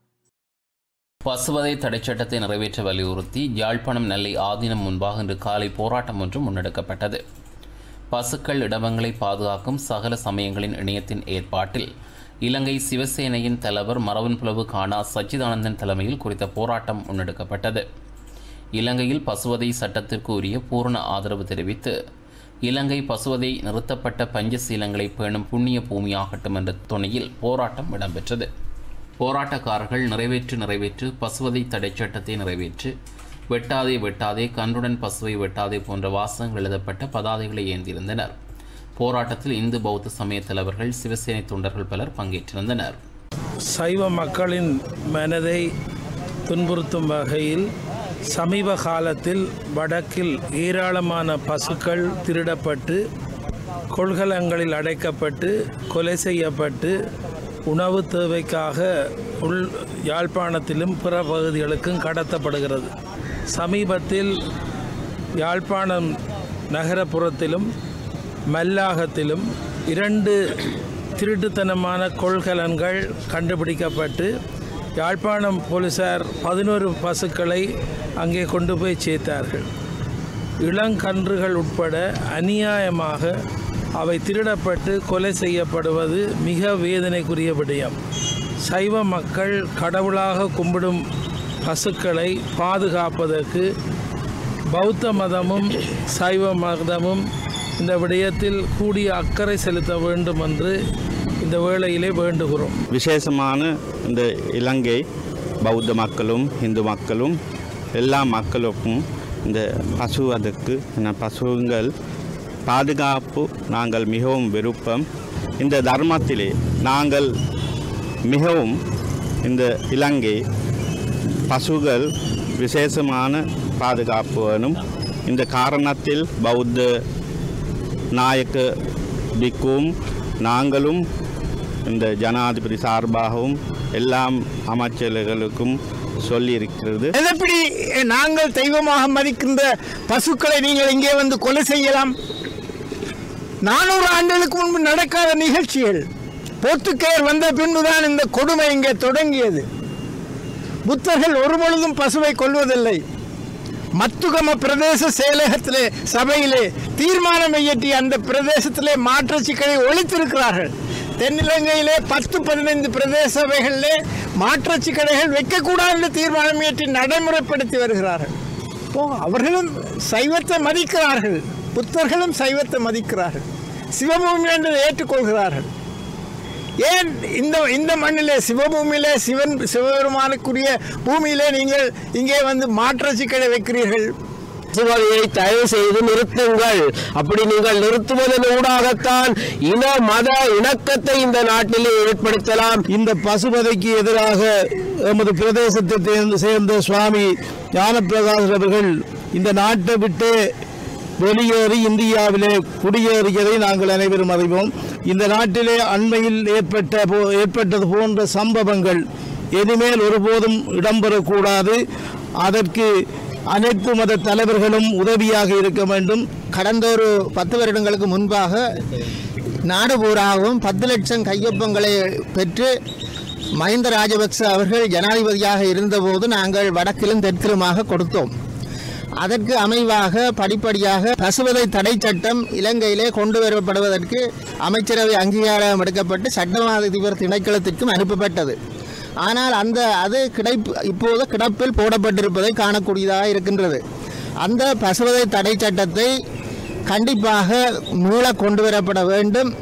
பசுவதை தடைச்சட்டத்தை நிறைவேற்ற வலியுறுத்தி யாழ்ப்பாணம் நெல்லை ஆதீனம் முன்பாக இன்று காலை போராட்டம் ஒன்று முன்னெடுக்கப்பட்டது பசுக்கள் இடவங்களை பாதுகாக்கும் சகல சமயங்களின் இணையத்தின் ஏற்பாட்டில் இலங்கை சிவசேனையின் தலைவர் மரவன் புலவு கானா சச்சிதானந்தன் தலைமையில் குறித்த போராட்டம் முன்னெடுக்கப்பட்டது இலங்கையில் பசுவதை சட்டத்திற்கு உரிய பூரண ஆதரவு தெரிவித்து இலங்கை பசுவதை நிறுத்தப்பட்ட பஞ்சசீலங்களை பேணும் புண்ணிய பூமியாகட்டும் என்ற துணையில் போராட்டம் இடம்பெற்றது போராட்டக்காரர்கள் நிறைவேற்று நிறைவேற்று பசுவதை தடை சட்டத்தை நிறைவேற்று வெட்டாதே வெட்டாதே கன்றுடன் பசுவை வெட்டாதே போன்ற வாசகங்கள் எழுதப்பட்ட பதாதைகளை ஏந்தியிருந்தனர் போராட்டத்தில் இந்து பௌத்த சமய தலைவர்கள் சிவசேனை தொண்டர்கள் பலர் பங்கேற்றிருந்தனர் சைவ மக்களின் மனதை துன்புறுத்தும் வகையில் சமீப காலத்தில் வடக்கில் ஏராளமான பசுக்கள் திருடப்பட்டு கொள்கலங்களில் அடைக்கப்பட்டு கொலை செய்யப்பட்டு உணவு தேவைக்காக உள் யாழ்ப்பாணத்திலும் பிற பகுதிகளுக்கும் கடத்தப்படுகிறது சமீபத்தில் யாழ்ப்பாணம் நகரப்புறத்திலும் மல்லாகத்திலும் இரண்டு திருட்டுத்தனமான கொள்கலன்கள் கண்டுபிடிக்கப்பட்டு யாழ்ப்பாணம் போலீசார் பதினோரு பசுக்களை அங்கே கொண்டு போய் சேர்த்தார்கள் இளங்கன்றுகள் உட்பட அநியாயமாக அவை திருடப்பட்டு கொலை செய்யப்படுவது மிக வேதனைக்குரிய விடயம் சைவ மக்கள் கடவுளாக கும்பிடும் பசுக்களை பாதுகாப்பதற்கு பௌத்த மதமும் சைவ மதமும் இந்த விடயத்தில் கூடிய அக்கறை செலுத்த வேண்டும் என்று இந்த வேளையிலே வேண்டுகிறோம் விசேஷமான இந்த இலங்கை பௌத்த மக்களும் இந்து மக்களும் எல்லா மக்களுக்கும் இந்த பசுவதற்கு இந்த பசுங்கள் பாதுகாப்பு நாங்கள் மிகவும் விருப்பம் இந்த தர்மத்திலே நாங்கள் மிகவும் இந்த இலங்கை பசுகள் விசேஷமான பாதுகாப்பு வேணும் இந்த காரணத்தில் பௌத்த நாயக்க பிக்கும் நாங்களும் இந்த ஜனாதிபதி சார்பாகவும் எல்லாம் அமைச்சர்களுக்கும் சொல்லியிருக்கிறது எப்படி நாங்கள் தெய்வமாக மதிக்கின்ற பசுக்களை நீங்கள் இங்கே வந்து கொலை செய்யலாம் நானூறு ஆண்டுகளுக்கு முன்பு நடக்காத நிகழ்ச்சிகள் போர்த்துக்கேயர் வந்த பின்புதான் இந்த கொடுமை இங்கே தொடங்கியது புத்தர்கள் ஒரு பொழுதும் பசுவை கொல்வதில்லை மத்துகம பிரதேச செயலகத்திலே சபையிலே தீர்மானம் இயற்றி அந்த பிரதேசத்திலே மாற்றுச் சிக்கலை ஒழித்திருக்கிறார்கள் தென்னிலங்கையிலே பத்து பதினைந்து பிரதேச சபைகளிலே மாற்றுச் கடைகள் வைக்கக்கூடாது என்று தீர்மானம் இயற்றி நடைமுறைப்படுத்தி வருகிறார்கள் இப்போ அவர்களும் சைவத்தை மதிக்கிறார்கள் புத்தர்களும் சைவத்தை மதிக்கிறார்கள் சிவபூமி என்று ஏற்றுக்கொள்கிறார்கள் ஏன் இந்த இந்த மண்ணிலே சிவபூமியிலே சிவன் சிவபெருமானுக்குரிய பூமியிலே நீங்கள் இங்கே வந்து மாற்றச்சிக்கடை வைக்கிறீர்கள் சிவகையை தயவு செய்து நிறுத்துங்கள் அப்படி நீங்கள் நிறுத்துவதன் ஊடாகத்தான் இன மத இணக்கத்தை இந்த நாட்டிலே ஏற்படுத்தலாம் இந்த பசுபதைக்கு எதிராக எமது பிரதேசத்தை சேர்ந்த சேர்ந்த சுவாமி ஞானப்பிரகாஷ் அவர்கள் இந்த நாட்டை விட்டு வெளியேறி இந்தியாவிலே குடியேறியதை நாங்கள் அனைவரும் அறிவோம் இந்த நாட்டிலே அண்மையில் ஏற்பட்ட போ- ஏற்பட்டது போன்ற சம்பவங்கள் இனிமேல் ஒருபோதும் இடம்பெறக்கூடாது அதற்கு அனைத்து மத தலைவர்களும் உதவியாக இருக்க வேண்டும் கடந்த ஒரு பத்து வருடங்களுக்கு முன்பாக நாடு பூராகவும் பத்து லட்சம் கையொப்பங்களை பெற்று மஹிந்த ராஜபக்ச அவர்கள் ஜனாதிபதியாக இருந்தபோது நாங்கள் வடக்கிலும் தெற்கிலுமாக கொடுத்தோம் அதற்கு அமைவாக படிப்படியாக பசுவதை தடை சட்டம் இலங்கையிலே கொண்டு வரப்படுவதற்கு அமைச்சரவை அங்கீகாரம் எடுக்கப்பட்டு சட்டமா அதிபர் திணைக்களத்திற்கும் அனுப்பப்பட்டது ஆனால் அந்த அது கிடைப்பு இப்போது கிடப்பில் போடப்பட்டிருப்பதை காணக்கூடியதாக இருக்கின்றது அந்த பசுவதை தடை சட்டத்தை கண்டிப்பாக மீள கொண்டு வரப்பட வேண்டும்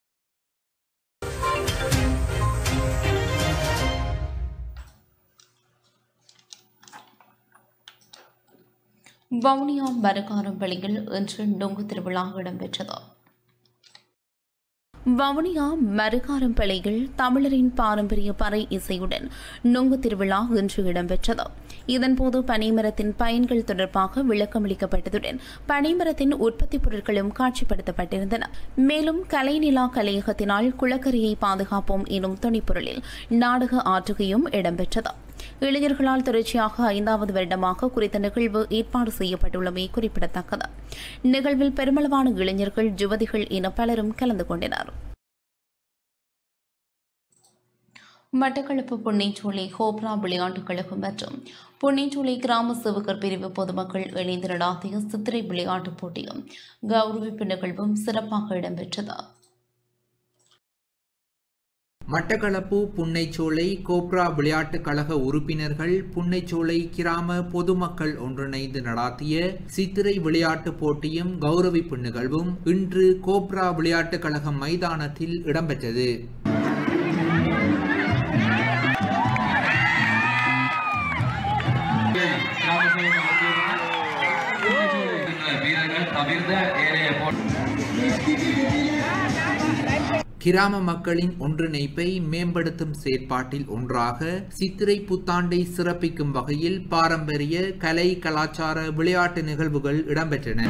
வவுனியா மரக்காரம் பள்ளியில் இன்று நொங்கு திருவிழா இடம்பெற்றது வவுனியா மருகாரம் பள்ளியில் தமிழரின் பாரம்பரிய பறை இசையுடன் நொங்கு திருவிழா இன்று இடம்பெற்றது இதன்போது பனைமரத்தின் பயன்கள் தொடர்பாக விளக்கமளிக்கப்பட்டதுடன் பனைமரத்தின் உற்பத்தி பொருட்களும் காட்சிப்படுத்தப்பட்டிருந்தன மேலும் கலைநிலா கலையகத்தினால் குளக்கரையை பாதுகாப்போம் எனும் துணைப்பொருளில் நாடக ஆற்றுகையும் இடம்பெற்றது இளைஞர்களால் தொடர்ச்சியாக ஐந்தாவது வருடமாக குறித்த நிகழ்வு ஏற்பாடு செய்யப்பட்டுள்ளமை குறிப்பிடத்தக்கது நிகழ்வில் பெருமளவான இளைஞர்கள் யுவதிகள் என பலரும் கலந்து கொண்டனர் மட்டக்களப்பு புன்னைச்சோலை ஹோப்ரா விளையாட்டுக் கழகம் மற்றும் புன்னைச்சோலை கிராம சேவகர் பிரிவு பொதுமக்கள் இணைந்து நடாத்திய சித்திரை விளையாட்டுப் போட்டியும் கௌரவிப்பு நிகழ்வும் சிறப்பாக இடம்பெற்றது மட்டக்களப்பு புன்னைச்சோலை கோப்ரா விளையாட்டுக் கழக உறுப்பினர்கள் புன்னைச்சோலை கிராம பொதுமக்கள் ஒன்றிணைந்து நடாத்திய சித்திரை விளையாட்டுப் போட்டியும் கௌரவிப்பு நிகழ்வும் இன்று கோப்ரா விளையாட்டுக் கழக மைதானத்தில் இடம்பெற்றது கிராம மக்களின் ஒன்றிணைப்பை மேம்படுத்தும் செயற்பாட்டில் ஒன்றாக சித்திரை புத்தாண்டை சிறப்பிக்கும் வகையில் பாரம்பரிய கலை கலாச்சார விளையாட்டு நிகழ்வுகள் இடம்பெற்றன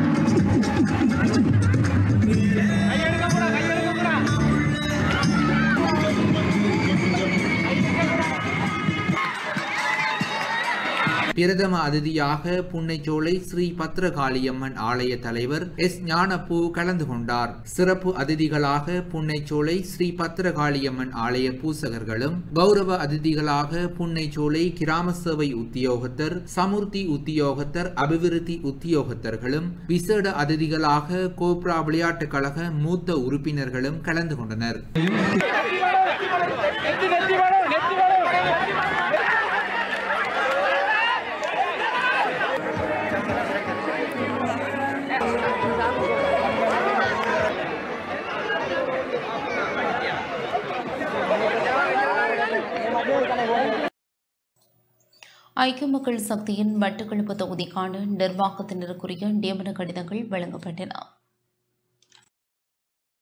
பிரதம அதிதியாக புன்னைச்சோலை ஸ்ரீ பத்ரகாளியம்மன் ஆலய தலைவர் எஸ் ஞானப்பூ கலந்து கொண்டார் சிறப்பு அதிதிகளாக புன்னைச்சோலை ஸ்ரீ பத்ரகாளியம்மன் ஆலய பூசகர்களும் கௌரவ அதிதிகளாக புன்னைச்சோலை கிராம சேவை உத்தியோகத்தர் சமுர்த்தி உத்தியோகத்தர் அபிவிருத்தி உத்தியோகத்தர்களும் விசேட அதிதிகளாக கோப்ரா விளையாட்டுக் கழக மூத்த உறுப்பினர்களும் கலந்து கொண்டனர் ஐக்கிய மக்கள் சக்தியின் மட்டக்களப்பு தொகுதிக்கான நிர்வாகத்தினருக்குரிய நியமன கடிதங்கள் வழங்கப்பட்டன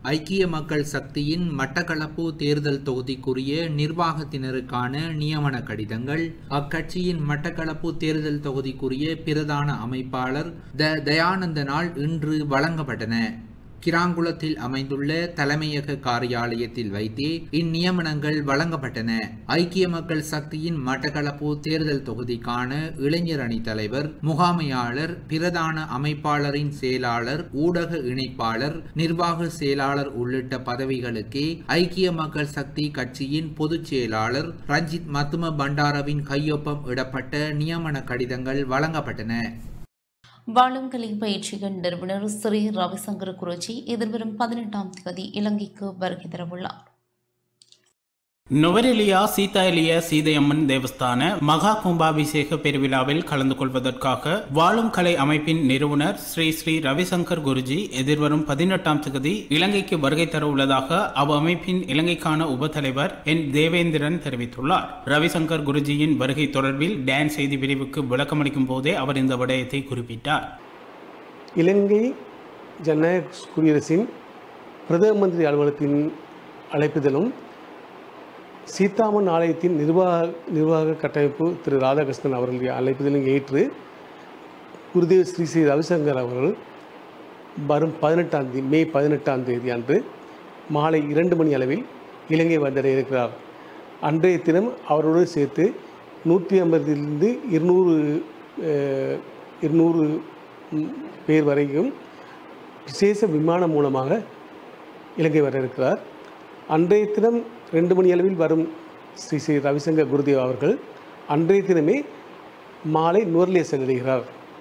ஐக்கிய மக்கள் சக்தியின் மட்டக்களப்பு தேர்தல் தொகுதிக்குரிய நிர்வாகத்தினருக்கான நியமன கடிதங்கள் அக்கட்சியின் மட்டக்களப்பு தேர்தல் தொகுதிக்குரிய பிரதான அமைப்பாளர் த தயானந்தனால் இன்று வழங்கப்பட்டன கிராங்குளத்தில் அமைந்துள்ள தலைமையக காரியாலயத்தில் வைத்தே இந்நியமனங்கள் வழங்கப்பட்டன ஐக்கிய மக்கள் சக்தியின் மட்டக்களப்பு தேர்தல் தொகுதிக்கான இளைஞர் அணி தலைவர் முகாமையாளர் பிரதான அமைப்பாளரின் செயலாளர் ஊடக இணைப்பாளர் நிர்வாக செயலாளர் உள்ளிட்ட பதவிகளுக்கே ஐக்கிய மக்கள் சக்தி கட்சியின் பொதுச் செயலாளர் ரஞ்சித் மத்தும பண்டாரவின் கையொப்பம் இடப்பட்ட நியமன கடிதங்கள் வழங்கப்பட்டன வாழுங்கலை பயிற்சியின் நிறுவனர் ஸ்ரீ ரவிசங்கர் குருஜி எதிர்வரும் பதினெட்டாம் தேதி இலங்கைக்கு வருகை தரவுள்ளார் நுவரெலியா சீதாயலிய சீதையம்மன் தேவஸ்தான மகா கும்பாபிஷேக பெருவிழாவில் கலந்து கொள்வதற்காக வாழும் கலை அமைப்பின் நிறுவனர் ஸ்ரீ ஸ்ரீ ரவிசங்கர் குருஜி எதிர்வரும் பதினெட்டாம் தேதி இலங்கைக்கு வருகை தர உள்ளதாக அவ்வமைப்பின் இலங்கைக்கான உபத்தலைவர் என் தேவேந்திரன் தெரிவித்துள்ளார் ரவிசங்கர் குருஜியின் வருகை தொடர்பில் டான் செய்தி பிரிவுக்கு விளக்கமளிக்கும் போதே அவர் இந்த விடயத்தை குறிப்பிட்டார் இலங்கை ஜனநாயக குடியரசின் பிரதம மந்திரி அலுவலகத்தின் அழைப்புதலும் சீதாமன் ஆலயத்தின் நிர்வாக நிர்வாக கட்டமைப்பு திரு ராதாகிருஷ்ணன் அவர்களுடைய அழைப்புதலும் ஏற்று குருதேவ் ஸ்ரீ ஸ்ரீ ரவிசங்கர் அவர்கள் வரும் பதினெட்டாம் தேதி மே பதினெட்டாம் தேதி அன்று மாலை இரண்டு மணி அளவில் இலங்கை வந்தடைய இருக்கிறார் அன்றைய தினம் அவரோடு சேர்த்து நூற்றி ஐம்பதிலிருந்து இருநூறு இருநூறு பேர் வரைக்கும் விசேஷ விமானம் மூலமாக இலங்கை வர இருக்கிறார் அன்றைய தினம் ரெண்டு மணி அளவில் வரும் ஸ்ரீ ஸ்ரீ ரவிசங்கர் குருதேவ் அவர்கள் அன்றைய தினமே மாலை நுவர்லியை சென்றடைகிறார்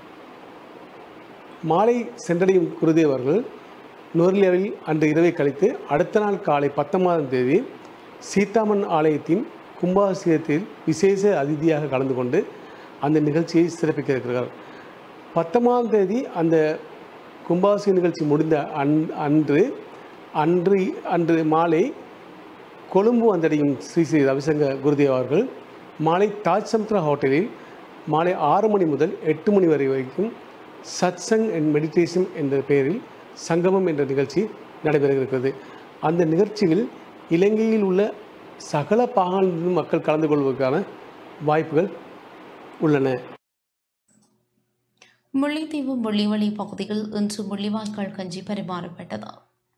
மாலை சென்றடையும் குருதேவ் அவர்கள் நுவர்லியாவில் அன்று இரவை கழித்து அடுத்த நாள் காலை பத்தொன்பதாம் தேதி சீதாமன் ஆலயத்தின் கும்பாபிஷேகத்தில் விசேஷ அதிதியாக கலந்து கொண்டு அந்த நிகழ்ச்சியை சிறப்பிக்க இருக்கிறார் பத்தொன்பதாம் தேதி அந்த கும்பாபிஷேக நிகழ்ச்சி முடிந்த அன் அன்று அன்று அன்று மாலை கொழும்பு வந்தடையும் ஸ்ரீ ஸ்ரீ ரவிசங்கர் குருதேவ் அவர்கள் மாலை தாஜ் சமுத்ரா ஹோட்டலில் மாலை ஆறு மணி முதல் எட்டு மணி வரை வரைக்கும் சத்சங் அண்ட் மெடிடேஷன் என்ற பெயரில் சங்கமம் என்ற நிகழ்ச்சி நடைபெற இருக்கிறது அந்த நிகழ்ச்சியில் இலங்கையில் உள்ள சகல பாகாணிலும் மக்கள் கலந்து கொள்வதற்கான வாய்ப்புகள் உள்ளன முல்லைத்தீவு முள்ளிவளி பகுதியில் இன்று முள்ளிவாய்க்கால் கஞ்சி பரிமாறப்பட்டது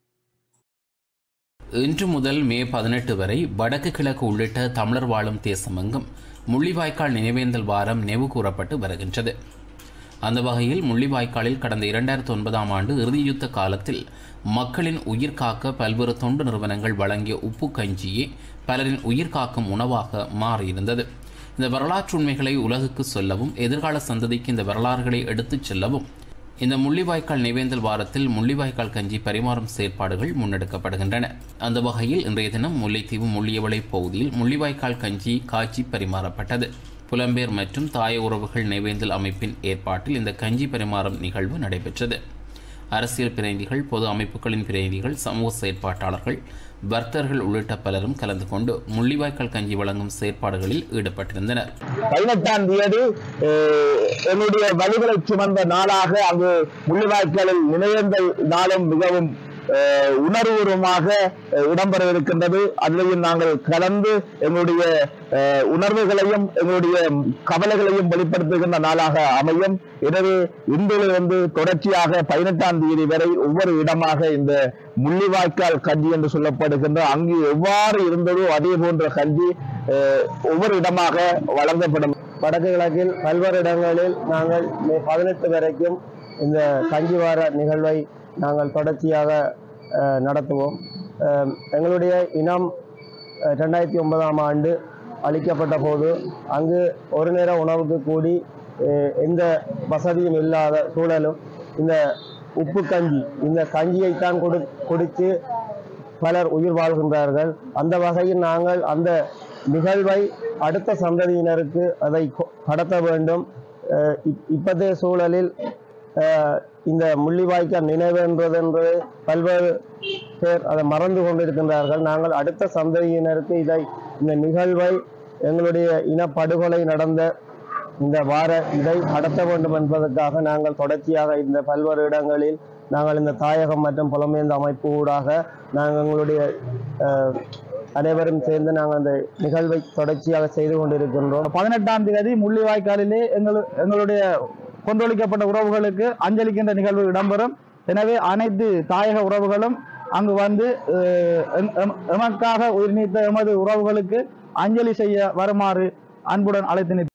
இன்று முதல் மே பதினெட்டு வரை வடக்கு கிழக்கு உள்ளிட்ட தமிழர் வாழும் தேசமெங்கும் முள்ளிவாய்க்கால் நினைவேந்தல் வாரம் நினைவு கூறப்பட்டு வருகின்றது அந்த வகையில் முள்ளிவாய்க்காலில் கடந்த இரண்டாயிரத்தி ஒன்பதாம் ஆண்டு இறுதியுத்த காலத்தில் மக்களின் உயிர் காக்க பல்வேறு தொண்டு நிறுவனங்கள் வழங்கிய உப்பு கஞ்சியே பலரின் உயிர் காக்கும் உணவாக மாறியிருந்தது இந்த வரலாற்று உண்மைகளை உலகுக்கு சொல்லவும் எதிர்கால சந்ததிக்கு இந்த வரலாறுகளை எடுத்துச் செல்லவும் இந்த முள்ளிவாய்க்கால் நிவேந்தல் வாரத்தில் முள்ளிவாய்க்கால் கஞ்சி பரிமாறும் செயற்பாடுகள் முன்னெடுக்கப்படுகின்றன அந்த வகையில் இன்றைய தினம் முல்லைத்தீவு முள்ளியவளை பகுதியில் முள்ளிவாய்க்கால் கஞ்சி காட்சி பரிமாறப்பட்டது புலம்பெயர் மற்றும் தாய உறவுகள் நிவேந்தல் அமைப்பின் ஏற்பாட்டில் இந்த கஞ்சி பரிமாறும் நிகழ்வு நடைபெற்றது அரசியல் பிரதிநிதிகள் பொது அமைப்புகளின் பிரதிநிதிகள் சமூக செயற்பாட்டாளர்கள் பக்தர்கள் உள்ளிட்ட பலரும் கலந்து கொண்டு முள்ளிவாய்க்கால் கஞ்சி வழங்கும் செயற்பாடுகளில் ஈடுபட்டிருந்தனர் பதினெட்டாம் தேதி என்னுடைய வழிகளை சுமந்த நாளாக அங்கு முள்ளிவாய்க்காலில் நினைவேந்தல் நாளும் மிகவும் உணர்வுபூர்வமாக இடம்பெற இருக்கின்றது அதிலையும் நாங்கள் கலந்து எங்களுடைய உணர்வுகளையும் எங்களுடைய கவலைகளையும் வெளிப்படுத்துகின்ற நாளாக அமையும் எனவே இன்றிலிருந்து தொடர்ச்சியாக பதினெட்டாம் தேதி வரை ஒவ்வொரு இடமாக இந்த முள்ளிவாய்க்கால் கஞ்சி என்று சொல்லப்படுகின்ற அங்கு எவ்வாறு இருந்ததோ அதே போன்ற கஞ்சி ஒவ்வொரு இடமாக வழங்கப்படும் வடக்கு கிழக்கில் பல்வேறு இடங்களில் நாங்கள் மே பதினெட்டு வரைக்கும் இந்த கஞ்சி வார நிகழ்வை நாங்கள் தொடர்ச்சியாக நடத்துவோம் எங்களுடைய இனம் ரெண்டாயிரத்தி ஒன்பதாம் ஆண்டு அளிக்கப்பட்ட போது அங்கு ஒரு நேர உணவுக்கு கூடி எந்த வசதியும் இல்லாத சூழலும் இந்த உப்பு கஞ்சி இந்த கஞ்சியைத்தான் கொடு குடித்து பலர் உயிர் வாழ்கின்றார்கள் அந்த வகையில் நாங்கள் அந்த நிகழ்வை அடுத்த சந்ததியினருக்கு அதை கடத்த வேண்டும் இப்போதைய சூழலில் இந்த முள்ளிவாய்க்கால் நினைவென்றதென்று பல்வேறு பேர் அதை மறந்து கொண்டிருக்கின்றார்கள் நாங்கள் அடுத்த சந்ததியினருக்கு இதை இந்த நிகழ்வை எங்களுடைய இனப்படுகொலை நடந்த இந்த வார இதை நடத்த வேண்டும் என்பதற்காக நாங்கள் தொடர்ச்சியாக இந்த பல்வேறு இடங்களில் நாங்கள் இந்த தாயகம் மற்றும் புலம்பெயர்ந்த அமைப்பு ஊடாக நாங்கள் எங்களுடைய அஹ், அனைவரும் சேர்ந்து நாங்கள் அந்த நிகழ்வை தொடர்ச்சியாக செய்து கொண்டிருக்கின்றோம் பதினெட்டாம் தேதி முள்ளிவாய்க்காலிலே எங்கள் எங்களுடைய கொன்றொழிக்கப்பட்ட உறவுகளுக்கு அஞ்சலிக்கின்ற நிகழ்வு இடம்பெறும் எனவே அனைத்து தாயக உறவுகளும் அங்கு வந்து அஹ், எம்- எம்- எமக்காக உயிர் நீத்த எமது உறவுகளுக்கு அஞ்சலி செய்ய வருமாறு அன்புடன் அழைத்து நிற்கிறேன்.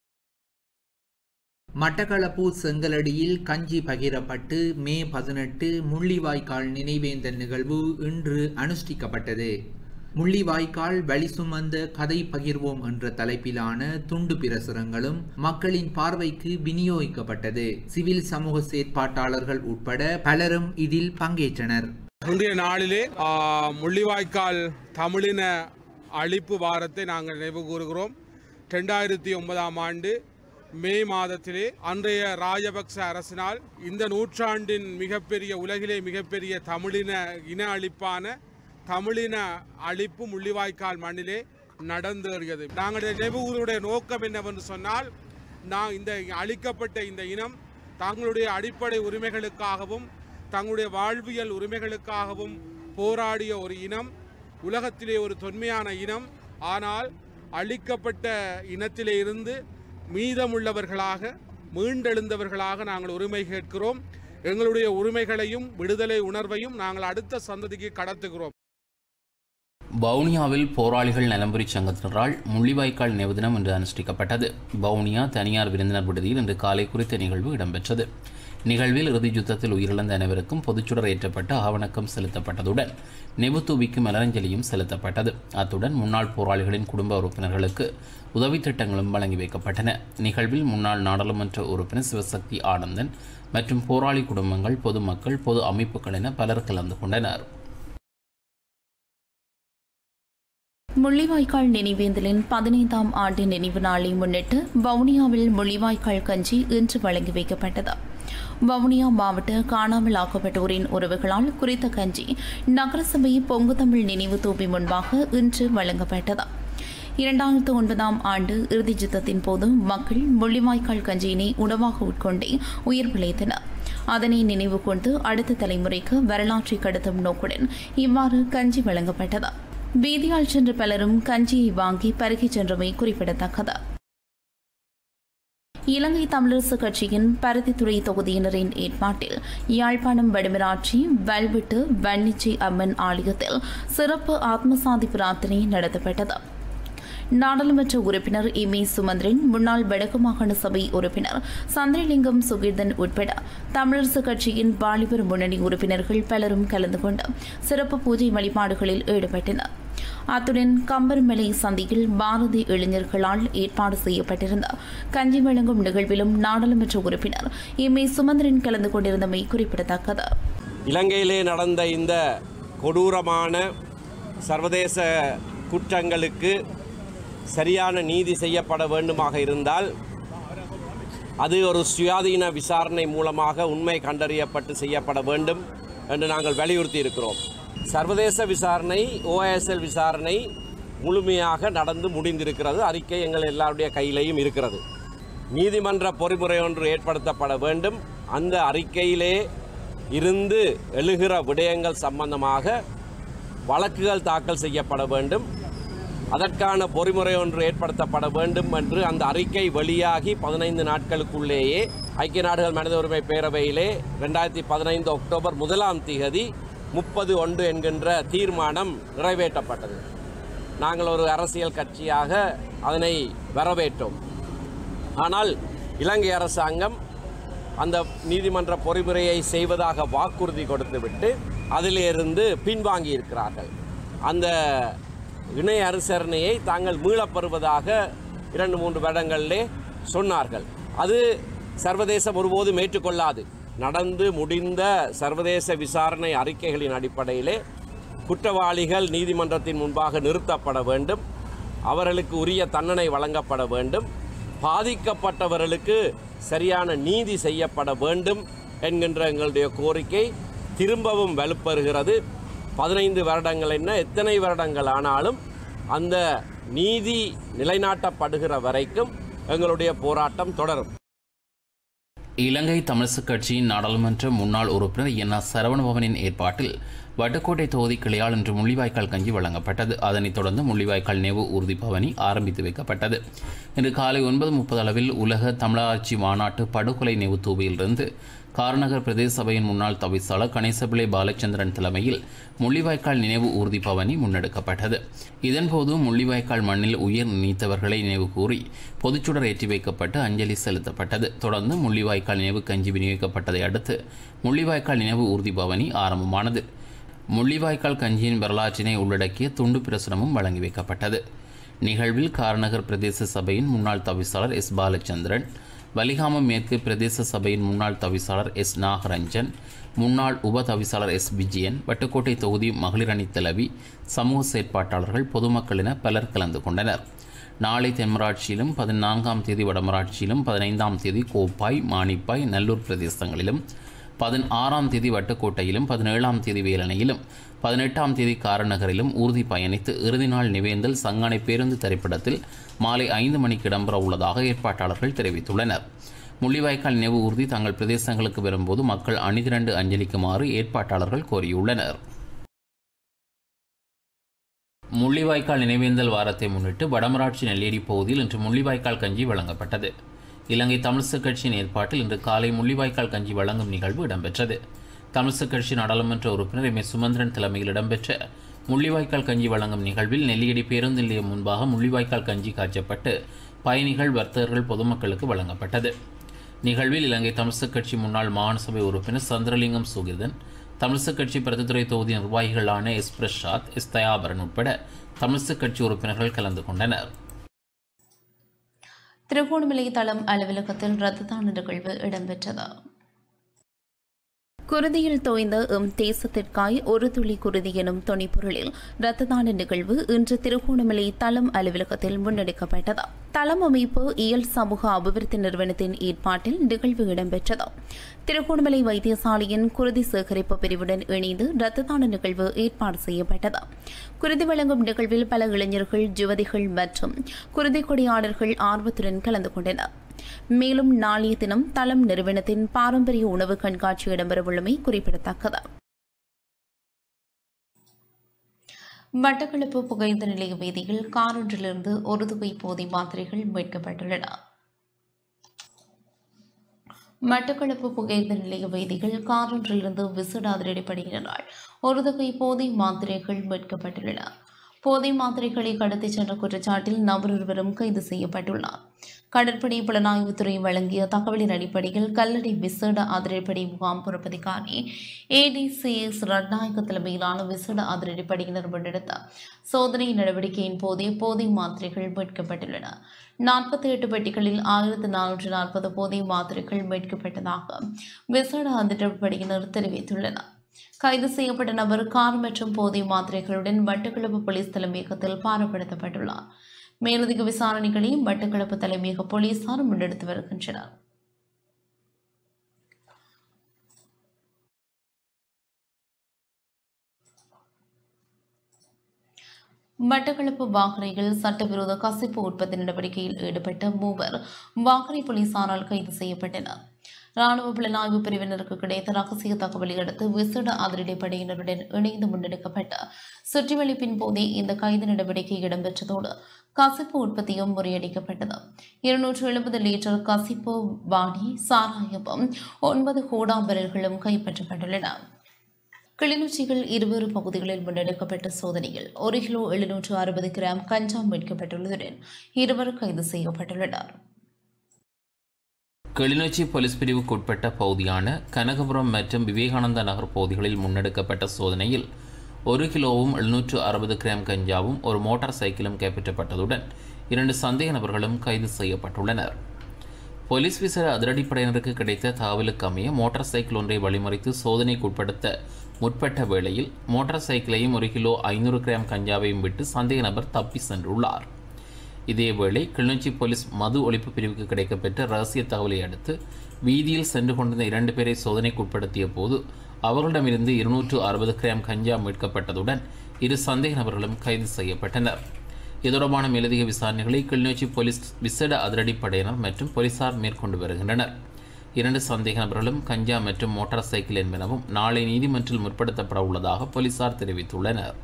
மட்டக்களப்பு செங்கலடியில் கஞ்சி பகிரப்பட்டு மே பதினெட்டு முள்ளிவாய்க்கால் நினைவேந்தல் நிகழ்வு இன்று அனுஷ்டிக்கப்பட்டது முள்ளிவாய்க்கால் வழி சுமந்த கதை பகிர்வோம் என்ற தலைப்பிலான துண்டு பிரசுரங்களும் மக்களின் பார்வைக்கு விநியோகிக்கப்பட்டது சிவில் சமூக செயற்பாட்டாளர்கள் உட்பட பலரும் இதில் பங்கேற்றனர் இன்றைய நாளிலே ஆ, முள்ளிவாய்க்கால் தமிழின அழிப்பு வாரத்தை நாங்கள் நினைவு கூறுகிறோம் ரெண்டாயிரத்தி ஒன்பதாம் ஆண்டு மே மாதத்திலே அன்றைய ராஜபக்ச அரசினால் இந்த நூற்றாண்டின் மிகப்பெரிய உலகிலே மிகப்பெரிய தமிழின இன அழிப்பான தமிழின அழிப்பு முள்ளிவாய்க்கால் மண்ணிலே நடந்தேறியது நாங்கள் நினைவுகளுடைய நோக்கம் என்னவென்று சொன்னால் நான் இந்த அழிக்கப்பட்ட இந்த இனம் தங்களுடைய அடிப்படை உரிமைகளுக்காகவும் தங்களுடைய வாழ்வியல் உரிமைகளுக்காகவும் போராடிய ஒரு இனம் உலகத்திலே ஒரு தொன்மையான இனம் ஆனால் அழிக்கப்பட்ட இனத்திலே இருந்து மீதமுள்ளவர்களாக மீண்டெழுந்தவர்களாக நாங்கள் உரிமை கேட்கிறோம் எங்களுடைய உரிமைகளையும் விடுதலை உணர்வையும் நாங்கள் அடுத்த சந்ததிக்கு கடத்துகிறோம் வவுனியாவில் போராளிகள் நலம்புரி சங்கத்தினரால் முள்ளிவாய்க்கால் நினைவு தினம் இன்று அனுஷ்டிக்கப்பட்டது வவுனியா தனியார் விருந்தினர் விடுதியில் இன்று காலை குறித்த நிகழ்வு இடம்பெற்றது நிகழ்வில் இறுதி யுத்தத்தில் உயிரிழந்த அனைவருக்கும் பொதுச்சுடர் ஏற்றப்பட்டு ஆவணக்கம் செலுத்தப்பட்டதுடன் நெபுத்தூபிக்கு மலரஞ்சலியும் செலுத்தப்பட்டது அத்துடன் முன்னாள் போராளிகளின் குடும்ப உறுப்பினர்களுக்கு உதவித் திட்டங்களும் வழங்கி வைக்கப்பட்டன நிகழ்வில் முன்னாள் நாடாளுமன்ற உறுப்பினர் சிவசக்தி ஆனந்தன் மற்றும் போராளி குடும்பங்கள் பொதுமக்கள் பொது அமைப்புகள் என பலர் கலந்து கொண்டனர் முள்ளிவாய்க்கால் நினைவேந்தலின் பதினைந்தாம் ஆண்டு நினைவு நாளை முன்னிட்டு வவுனியாவில் முள்ளிவாய்க்கால் கஞ்சி இன்று வழங்கி வைக்கப்பட்டது வவுனியா மாவட்ட காணாமல் ஆக்கப்பட்டோரின் உறவுகளால் குறித்த கஞ்சி நகரசபை பொங்கு தமிழ் நினைவு தூபி முன்பாக இன்று வழங்கப்பட்டது இரண்டாயிரத்து ஒன்பதாம் ஆண்டு இறுதி யுத்தத்தின் போது மக்கள் முள்ளிவாய்க்கால் கஞ்சியினை உணவாக உட்கொண்டே உயிர் பிழைத்தனர் அதனை நினைவு கொண்டு அடுத்த தலைமுறைக்கு வரலாற்றை கடத்தும் நோக்குடன் இவ்வாறு கஞ்சி வழங்கப்பட்டது வீதியால் சென்ற பலரும் கஞ்சியை வாங்கி பருகிச் சென்றமை குறிப்பிடத்தக்கது இலங்கை தமிழரசு கட்சியின் பருத்தித்துறை தொகுதியினரின் ஏற்பாட்டில் யாழ்ப்பாணம் வடமராட்சி வல்வெட்டு வன்னிச்சி அம்மன் ஆலயத்தில் சிறப்பு ஆத்மசாதி பிரார்த்தனை நடத்தப்பட்டது நாடாளுமன்ற உறுப்பினர் இமி சுமந்திரன் முன்னாள் வடக்கு மாகாண சபை உறுப்பினர் சந்திரலிங்கம் சுகீர்தன் உட்பட தமிழரசு கட்சியின் வாலிபர் முன்னணி உறுப்பினர்கள் பலரும் கலந்து கொண்டு சிறப்பு பூஜை வழிபாடுகளில் ஈடுபட்டனர் அத்துடன் கம்பர்மலை சந்தியில் பாரதி இளைஞர்களால் ஏற்பாடு செய்யப்பட்டிருந்த கஞ்சி வழங்கும் நிகழ்விலும் நாடாளுமன்ற உறுப்பினர் இம்மே சுமந்திரன் கலந்து கொண்டிருந்தமை குறிப்பிடத்தக்கது இலங்கையிலே நடந்த இந்த கொடூரமான சர்வதேச குற்றங்களுக்கு சரியான நீதி செய்யப்பட வேண்டுமாக இருந்தால் அது ஒரு சுயாதீன விசாரணை மூலமாக உண்மை கண்டறியப்பட்டு செய்யப்பட வேண்டும் என்று நாங்கள் வலியுறுத்தி இருக்கிறோம் சர்வதேச விசாரணை ஓஎஸ்எல் விசாரணை முழுமையாக நடந்து முடிந்திருக்கிறது அறிக்கை எங்கள் எல்லாருடைய கையிலையும் இருக்கிறது நீதிமன்ற பொறிமுறை ஒன்று ஏற்படுத்தப்பட வேண்டும் அந்த அறிக்கையிலே இருந்து எழுகிற விடயங்கள் சம்பந்தமாக வழக்குகள் தாக்கல் செய்யப்பட வேண்டும் அதற்கான பொறிமுறை ஒன்று ஏற்படுத்தப்பட வேண்டும் என்று அந்த அறிக்கை வெளியாகி பதினைந்து நாட்களுக்குள்ளேயே ஐக்கிய நாடுகள் மனித உரிமை பேரவையிலே ரெண்டாயிரத்தி பதினைந்து அக்டோபர் முதலாம் திகதி முப்பது ஒன்று என்கின்ற தீர்மானம் நிறைவேற்றப்பட்டது நாங்கள் ஒரு அரசியல் கட்சியாக அதனை வரவேற்றோம் ஆனால் இலங்கை அரசாங்கம் அந்த நீதிமன்ற பொறிமுறையை செய்வதாக வாக்குறுதி கொடுத்துவிட்டு அதிலிருந்து பின்வாங்கி இருக்கிறார்கள் அந்த இணை அனுசரணையை தாங்கள் மீளப் பெறுவதாக இரண்டு மூன்று வருடங்களிலே சொன்னார்கள் அது சர்வதேசம் ஒருபோதும் ஏற்றுக்கொள்ளாது நடந்து முடிந்த சர்வதேச விசாரணை அறிக்கைகளின் அடிப்படையிலே குற்றவாளிகள் நீதிமன்றத்தின் முன்பாக நிறுத்தப்பட வேண்டும் அவர்களுக்கு உரிய தண்டனை வழங்கப்பட வேண்டும் பாதிக்கப்பட்டவர்களுக்கு சரியான நீதி செய்யப்பட வேண்டும் என்கின்ற எங்களுடைய கோரிக்கை திரும்பவும் வலுப்பெறுகிறது பதினைந்து வருடங்கள் என்ன எத்தனை வருடங்கள் ஆனாலும் அந்த நீதி நிலைநாட்டப்படுகிற வரைக்கும் எங்களுடைய போராட்டம் தொடரும் இலங்கை தமிழிசு கட்சியின் நாடாளுமன்ற முன்னாள் உறுப்பினர் என் ஆர் சரவணபவனின் ஏற்பாட்டில் வட்டுக்கோட்டை தொகுதி கிளையால் இன்று முள்ளிவாய்க்கால் கஞ்சி வழங்கப்பட்டது அதனைத் தொடர்ந்து முள்ளிவாய்க்கால் நினைவு ஊர்தி பவனி ஆரம்பித்து வைக்கப்பட்டது இன்று காலை ஒன்பது முப்பது அளவில் உலக தமிழாட்சி மாநாட்டு படுகொலை நினைவு தூவியிலிருந்து காரநகர் பிரதேச சபையின் முன்னாள் தவிசாளர் கணேசபிள்ளை பாலச்சந்திரன் தலைமையில் முள்ளிவாய்க்கால் நினைவு ஊர்தி பவனி முன்னெடுக்கப்பட்டது இதன்போது முள்ளிவாய்க்கால் மண்ணில் உயிர் நீத்தவர்களை நினைவு கூறி பொதுச்சுடர் ஏற்றி வைக்கப்பட்டு அஞ்சலி செலுத்தப்பட்டது தொடர்ந்து முள்ளிவாய்க்கால் நினைவு கஞ்சி விநியோகிக்கப்பட்டதை அடுத்து முள்ளிவாய்க்கால் நினைவு ஊர்தி பவனி ஆரம்பமானது முள்ளிவாய்க்கால் கஞ்சியின் வரலாற்றினை உள்ளடக்கிய துண்டு பிரசுரமும் வழங்கி வைக்கப்பட்டது நிகழ்வில் காரநகர் பிரதேச சபையின் முன்னாள் தவிசாளர் எஸ் பாலச்சந்திரன் வலிகாமம் மேற்கு பிரதேச சபையின் முன்னாள் தவிசாளர் எஸ் நாகரஞ்சன் முன்னாள் உப தவிசாளர் எஸ் விஜயன் வட்டுக்கோட்டை தொகுதி மகளிர் அணி தலைவி சமூக செயற்பாட்டாளர்கள் பொதுமக்கள் என பலர் கலந்து கொண்டனர் நாளை தென்மராட்சியிலும் பதினான்காம் தேதி வடமராட்சியிலும் பதினைந்தாம் தேதி கோப்பாய் மானிப்பாய் நல்லூர் பிரதேசங்களிலும் பதினாறாம் தேதி வட்டுக்கோட்டையிலும் பதினேழாம் தேதி வேலணையிலும் பதினெட்டாம் தேதி காரநகரிலும் ஊர்தி பயணித்து இறுதி நாள் நிவேந்தல் சங்கானை பேருந்து திரைப்படத்தில் மாலை ஐந்து மணிக்கு இடம்பெற உள்ளதாக ஏற்பாட்டாளர்கள் தெரிவித்துள்ளனர் முள்ளிவாய்க்கால் நினைவு ஊர்தி தங்கள் பிரதேசங்களுக்கு வரும்போது மக்கள் அணிதிரண்டு அஞ்சலிக்குமாறு ஏற்பாட்டாளர்கள் கோரியுள்ளனர் முள்ளிவாய்க்கால் நினைவேந்தல் வாரத்தை முன்னிட்டு வடமராட்சி நெல்லேரி பகுதியில் இன்று முள்ளிவாய்க்கால் கஞ்சி வழங்கப்பட்டது இலங்கை தமிழிசு கட்சியின் ஏற்பாட்டில் இன்று காலை முள்ளிவாய்க்கால் கஞ்சி வழங்கும் நிகழ்வு இடம்பெற்றது தமிழிசு கட்சி நாடாளுமன்ற உறுப்பினர் எம் ஏ சுமந்திரன் தலைமையில் இடம்பெற்ற முள்ளிவாய்க்கால் கஞ்சி வழங்கும் நிகழ்வில் நெல்லியடி பேருந்து நிலையம் முன்பாக முள்ளிவாய்க்கால் கஞ்சி காய்ச்சப்பட்டு பயணிகள் வர்த்தகர்கள் பொதுமக்களுக்கு வழங்கப்பட்டது நிகழ்வில் இலங்கை தமிழிசு கட்சி முன்னாள் மாகாண சபை உறுப்பினர் சந்திரலிங்கம் சுகிர்தன் தமிழிசு கட்சி பிரதித்துறை தொகுதி நிர்வாகிகளான எஸ் பிரசாத் எஸ் தயாபரன் உட்பட தமிழிசு கட்சி உறுப்பினர்கள் கலந்து கொண்டனர் திருகோணமலை தளம் அலுவலகத்தில் ரத்த தான நிகழ்வு இடம்பெற்றது குருதியில் தோய்ந்த எம் தேசத்திற்காய் ஒரு துளி குருதி எனும் துணிப்பொருளில் இரத்த தான நிகழ்வு இன்று திருகோணமலை தளம் அலுவலகத்தில் முன்னெடுக்கப்பட்டது தளம் அமைப்பு இயல் சமூக அபிவிருத்தி நிறுவனத்தின் ஏற்பாட்டில் நிகழ்வு இடம்பெற்றது திருகோணமலை வைத்தியசாலையின் குருதி சேகரிப்பு பிரிவுடன் இணைந்து இரத்த தான நிகழ்வு ஏற்பாடு செய்யப்பட்டது குருதி வழங்கும் நிகழ்வில் பல இளைஞர்கள் யுவதிகள் மற்றும் குருதி கொடியாளர்கள் ஆர்வத்துடன் கலந்து கொண்டனர் மேலும் நாளைய தினம் தளம் நிறுவனத்தின் பாரம்பரிய உணவு கண்காட்சி இடம்பெறவுள்ளமை குறிப்பிடத்தக்கது மட்டக்களப்பு புகைந்த நிலைய வீதியில் காரொன்றிலிருந்து ஒரு துவை போதை மாத்திரைகள் மீட்கப்பட்டுள்ளன மட்டக்களப்பு புகைந்த நிலைய வீதிகள் காரொன்றிலிருந்து விசிட அதிரடிப்படையினரால் ஒரு தொகை போதை மாத்திரைகள் மீட்கப்பட்டுள்ளன போதை மாத்திரைகளை கடத்திச் சென்ற குற்றச்சாட்டில் நபர் ஒருவரும் கைது செய்யப்பட்டுள்ளார் கடற்படை புலனாய்வுத்துறை வழங்கிய தகவலின் அடிப்படையில் கல்லடை விசேட அதிரடிப்படை முகாம் பொறுப்பதிகாரி ஏடிசிஎஸ் ரட்நாயக்க தலைமையிலான விசேட அதிரடிப்படையினர் முன்னெடுத்த சோதனை நடவடிக்கையின் போதே போதை மாத்திரைகள் மீட்கப்பட்டுள்ளன நாற்பத்தி எட்டு பெட்டிகளில் ஆயிரத்து நானூற்று நாற்பது போதை மாத்திரைகள் மீட்கப்பட்டதாக விசேட அதிரடிப்படையினர் தெரிவித்துள்ளனர் கைது செய்யப்பட்ட நபர் கார் மற்றும் போதை மாத்திரைகளுடன் வட்டுக்கிழப்பு போலீஸ் தலைமையகத்தில் பாரப்படுத்தப்பட்டுள்ளார் மேலதிக விசாரணைகளை வட்டுக்கிழப்பு தலைமையக போலீசார் முன்னெடுத்து வருகின்றனர் மட்டக்களப்பு வாகரையில் சட்டவிரோத கசிப்பு உற்பத்தி நடவடிக்கையில் ஈடுபட்ட மூவர் வாகரை போலீசாரால் கைது செய்யப்பட்டனர் ராணுவ புலனாய்வு பிரிவினருக்கு கிடைத்த ரகசிய தகவலை அடுத்து விசேட அதிரடிப்படையினருடன் இணைந்து முன்னெடுக்கப்பட்ட சுற்றிவளைப்பின் போதே இந்த கைது நடவடிக்கை இடம்பெற்றதோடு கசிப்பு உற்பத்தியும் முறியடிக்கப்பட்டது இருநூற்று எழுபது லிட்டர் கசிப்பு வாணி சாராயமும் ஒன்பது கோடாம்பரர்களும் கைப்பற்றப்பட்டுள்ளன கிளிநொச்சியில் இருவேறு பகுதிகளில் முன்னெடுக்கப்பட்ட சோதனையில் ஒரு கிலோ எழுநூற்று அறுபது கிராம் கஞ்சா மீட்கப்பட்டுள்ளதுடன் இருவர் கைது செய்யப்பட்டுள்ளனர் கிளிநொச்சி போலீஸ் பிரிவுக்கு உட்பட்ட பகுதியான கனகபுரம் மற்றும் விவேகானந்தா நகர் பகுதிகளில் முன்னெடுக்கப்பட்ட சோதனையில் ஒரு கிலோவும் எழுநூற்று அறுபது கிராம் கஞ்சாவும் ஒரு மோட்டார் சைக்கிளும் கைப்பற்றப்பட்டதுடன் இரண்டு சந்தேக நபர்களும் கைது செய்யப்பட்டுள்ளனர் போலீஸ் விசார அதிரடிப்படையினருக்கு கிடைத்த தகவலுக்கு அமைய மோட்டார் சைக்கிள் ஒன்றை வழிமறித்து சோதனைக்கு உட்படுத்த முற்பட்ட வேளையில் மோட்டார் சைக்கிளையும் ஒரு கிலோ ஐநூறு கிராம் கஞ்சாவையும் விட்டு சந்தேக நபர் தப்பி சென்றுள்ளார் இதேவேளை கிளிநொச்சி போலீஸ் மது ஒழிப்பு பிரிவுக்கு கிடைக்கப்பெற்ற ரகசிய தகவலை அடுத்து வீதியில் சென்று கொண்டிருந்த இரண்டு பேரை சோதனைக்கு உட்படுத்திய போது அவர்களிடமிருந்து இருநூற்று அறுபது கிராம் கஞ்சா மீட்கப்பட்டதுடன் இரு சந்தேக நபர்களும் கைது செய்யப்பட்டனர் இது தொடர்பான மேலதிக விசாரணைகளை கிளிநொச்சி போலீஸ் விசேட அதிரடிப்படையினர் மற்றும் போலீசார் மேற்கொண்டு வருகின்றனர் இரண்டு சந்தேக நபர்களும் கஞ்சா மற்றும் மோட்டார் சைக்கிள் என்பனவும் நாளை நீதிமன்றில் முற்படுத்தப்பட உள்ளதாக போலீசார் தெரிவித்துள்ளனர்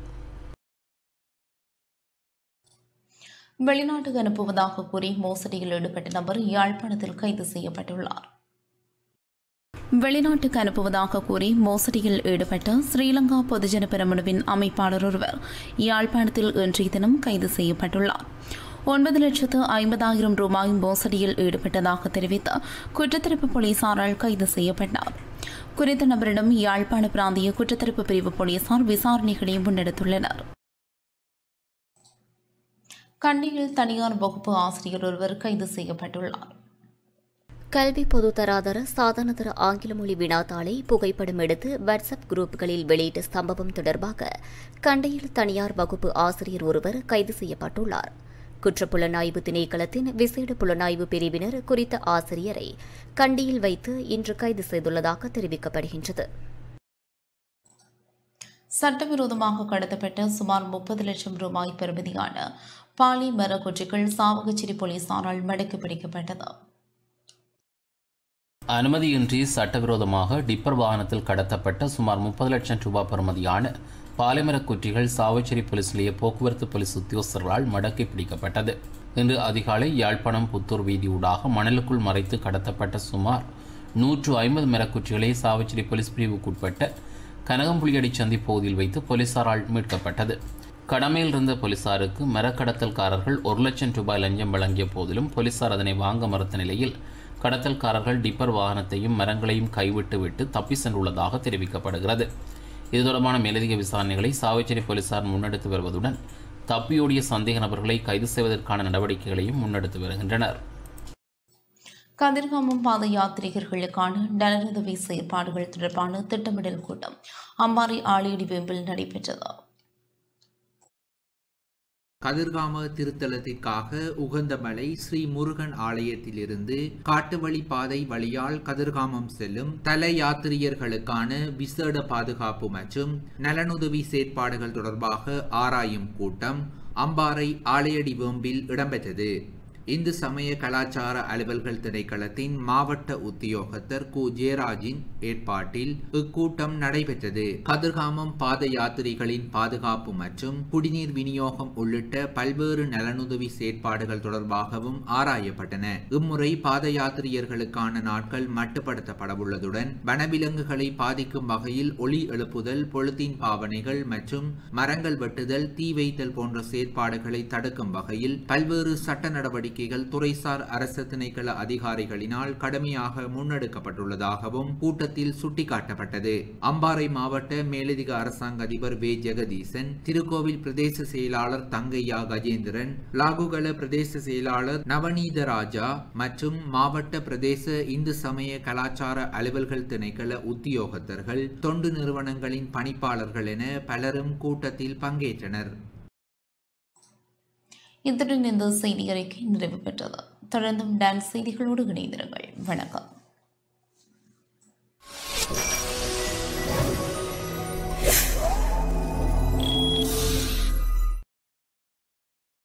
வெளிநாட்டுக்கு அனுப்புவதாக கூறி மோசடியில் ஈடுபட்ட நபர் யாழ்ப்பாணத்தில் கைது செய்யப்பட்டுள்ளார் வெளிநாட்டுக்கு அனுப்புவதாக கூறி மோசடியில் ஈடுபட்ட ஸ்ரீலங்கா பொதுஜன பெரமுனவின் அமைப்பாளர் ஒருவர் யாழ்ப்பாணத்தில் இன்றைய தினம் கைது செய்யப்பட்டுள்ளார் ஒன்பது லட்சத்து ஐம்பதாயிரம் ரூபாய் மோசடியில் ஈடுபட்டதாக தெரிவித்து குற்றத்தடுப்பு போலீசாரால் கைது செய்யப்பட்டார் குறித்த நபரிடம் யாழ்ப்பாண பிராந்திய குற்றத்தடுப்பு பிரிவு போலீசார் விசாரணைகளை முன்னெடுத்துள்ளனர் கண்டியில் தனியார் வகுப்பு ஆசிரியர் ஒருவர் கைது செய்யப்பட்டுள்ளார் கல்வி பொதுத்தராதர சாதனதர ஆங்கில மொழி வினாத்தாளை புகைப்படம் எடுத்து வாட்ஸ்அப் குரூப்புகளில் வெளியிட்ட சம்பவம் தொடர்பாக கண்டையில் தனியார் வகுப்பு ஆசிரியர் ஒருவர் கைது செய்யப்பட்டுள்ளார் குற்றப்புலனாய்வு திணைக்களத்தின் விசேட புலனாய்வு பிரிவினர் குறித்த ஆசிரியரை கண்டியில் வைத்து இன்று கைது செய்துள்ளதாக தெரிவிக்கப்படுகின்றது சட்டவிரோதமாக கடத்தப்பட்ட சுமார் முப்பது லட்சம் ரூபாய் பெறுமதியான பாலி மரக்குற்றிகள் சாவகச்சிரி போலீசாரால் மடக்கி பிடிக்கப்பட்டது அனுமதியின்றி சட்டவிரோதமாக டிப்பர் வாகனத்தில் கடத்தப்பட்ட சுமார் முப்பது லட்சம் ரூபாய் பெறுமதியான பாலைமரக் குற்றிகள் சாவச்சேரி போலீஸ் நிலைய போக்குவரத்து போலீஸ் உத்தியோகஸ்தர்களால் மடக்கி பிடிக்கப்பட்டது இன்று அதிகாலை யாழ்ப்பாணம் புத்தூர் வீதியூடாக மணலுக்குள் மறைத்து கடத்தப்பட்ட சுமார் நூற்று ஐம்பது மரக்குற்றிகளை சாவச்சேரி போலீஸ் பிரிவுக்குட்பட்ட கனகம்புலியடி சந்தி பகுதியில் வைத்து போலீசாரால் மீட்கப்பட்டது கடமையில் இருந்த போலீசாருக்கு மரக்கடத்தல்காரர்கள் ஒரு லட்சம் ரூபாய் லஞ்சம் வழங்கிய போதிலும் போலீசார் அதனை வாங்க மறுத்த நிலையில் கடத்தல்காரர்கள் டிப்பர் வாகனத்தையும் மரங்களையும் கைவிட்டு விட்டு தப்பி சென்றுள்ளதாக தெரிவிக்கப்படுகிறது இது தொடர்பான மேலதிக விசாரணைகளை சாவச்சேரி போலீசார் முன்னெடுத்து வருவதுடன் தப்பியோடிய சந்தேக நபர்களை கைது செய்வதற்கான நடவடிக்கைகளையும் முன்னெடுத்து வருகின்றனர் கதிர்காமம் பாத யாத்ரீகர்களுக்கான நலனுதவி செயற்பாடுகள் தொடர்பான திட்டமிடல் கூட்டம் அம்பாறை ஆளியடி வேம்பில் நடைபெற்றது கதிர்காம திருத்தலத்திற்காக உகந்தமலை ஸ்ரீ முருகன் ஆலயத்திலிருந்து காட்டுவழி பாதை வழியால் கதிர்காமம் செல்லும் தல யாத்திரியர்களுக்கான விசேட பாதுகாப்பு மற்றும் நலனுதவி செயற்பாடுகள் தொடர்பாக ஆராயும் கூட்டம் அம்பாறை ஆலையடி வேம்பில் இடம்பெற்றது இந்து சமய கலாச்சார அலுவல்கள் திணைக்களத்தின் மாவட்ட உத்தியோகத்தர் கு ஜெயராஜின் ஏற்பாட்டில் இக்கூட்டம் நடைபெற்றது கதிர்காமம் பாத யாத்திரிகளின் பாதுகாப்பு மற்றும் குடிநீர் விநியோகம் உள்ளிட்ட பல்வேறு நலனுதவி செயற்பாடுகள் தொடர்பாகவும் ஆராயப்பட்டன இம்முறை பாத யாத்திரியர்களுக்கான நாட்கள் மட்டுப்படுத்தப்படவுள்ளதுடன் வனவிலங்குகளை பாதிக்கும் வகையில் ஒளி எழுப்புதல் பொழுத்தின் பாவனைகள் மற்றும் மரங்கள் வெட்டுதல் தீ வைத்தல் போன்ற செயற்பாடுகளை தடுக்கும் வகையில் பல்வேறு சட்ட நடவடிக்கை நடவடிக்கைகள் துறைசார் அரசு திணைக்கள அதிகாரிகளினால் கடுமையாக முன்னெடுக்கப்பட்டுள்ளதாகவும் கூட்டத்தில் சுட்டிக்காட்டப்பட்டது அம்பாறை மாவட்ட மேலதிக அரசாங்க அதிபர் வே ஜெகதீசன் திருக்கோவில் பிரதேச செயலாளர் தங்கையா கஜேந்திரன் லாகுகல பிரதேச செயலாளர் நவநீத ராஜா மற்றும் மாவட்ட பிரதேச இந்து சமய கலாச்சார அலுவல்கள் திணைக்கள உத்தியோகத்தர்கள் தொண்டு நிறுவனங்களின் பணிப்பாளர்கள் என பலரும் கூட்டத்தில் பங்கேற்றனர் இத்துடன் இந்த செய்தி அறிக்கை நிறைவு பெற்றது தொடர்ந்தும் டான்ஸ் செய்திகளோடு இணைந்திருங்கள் வணக்கம்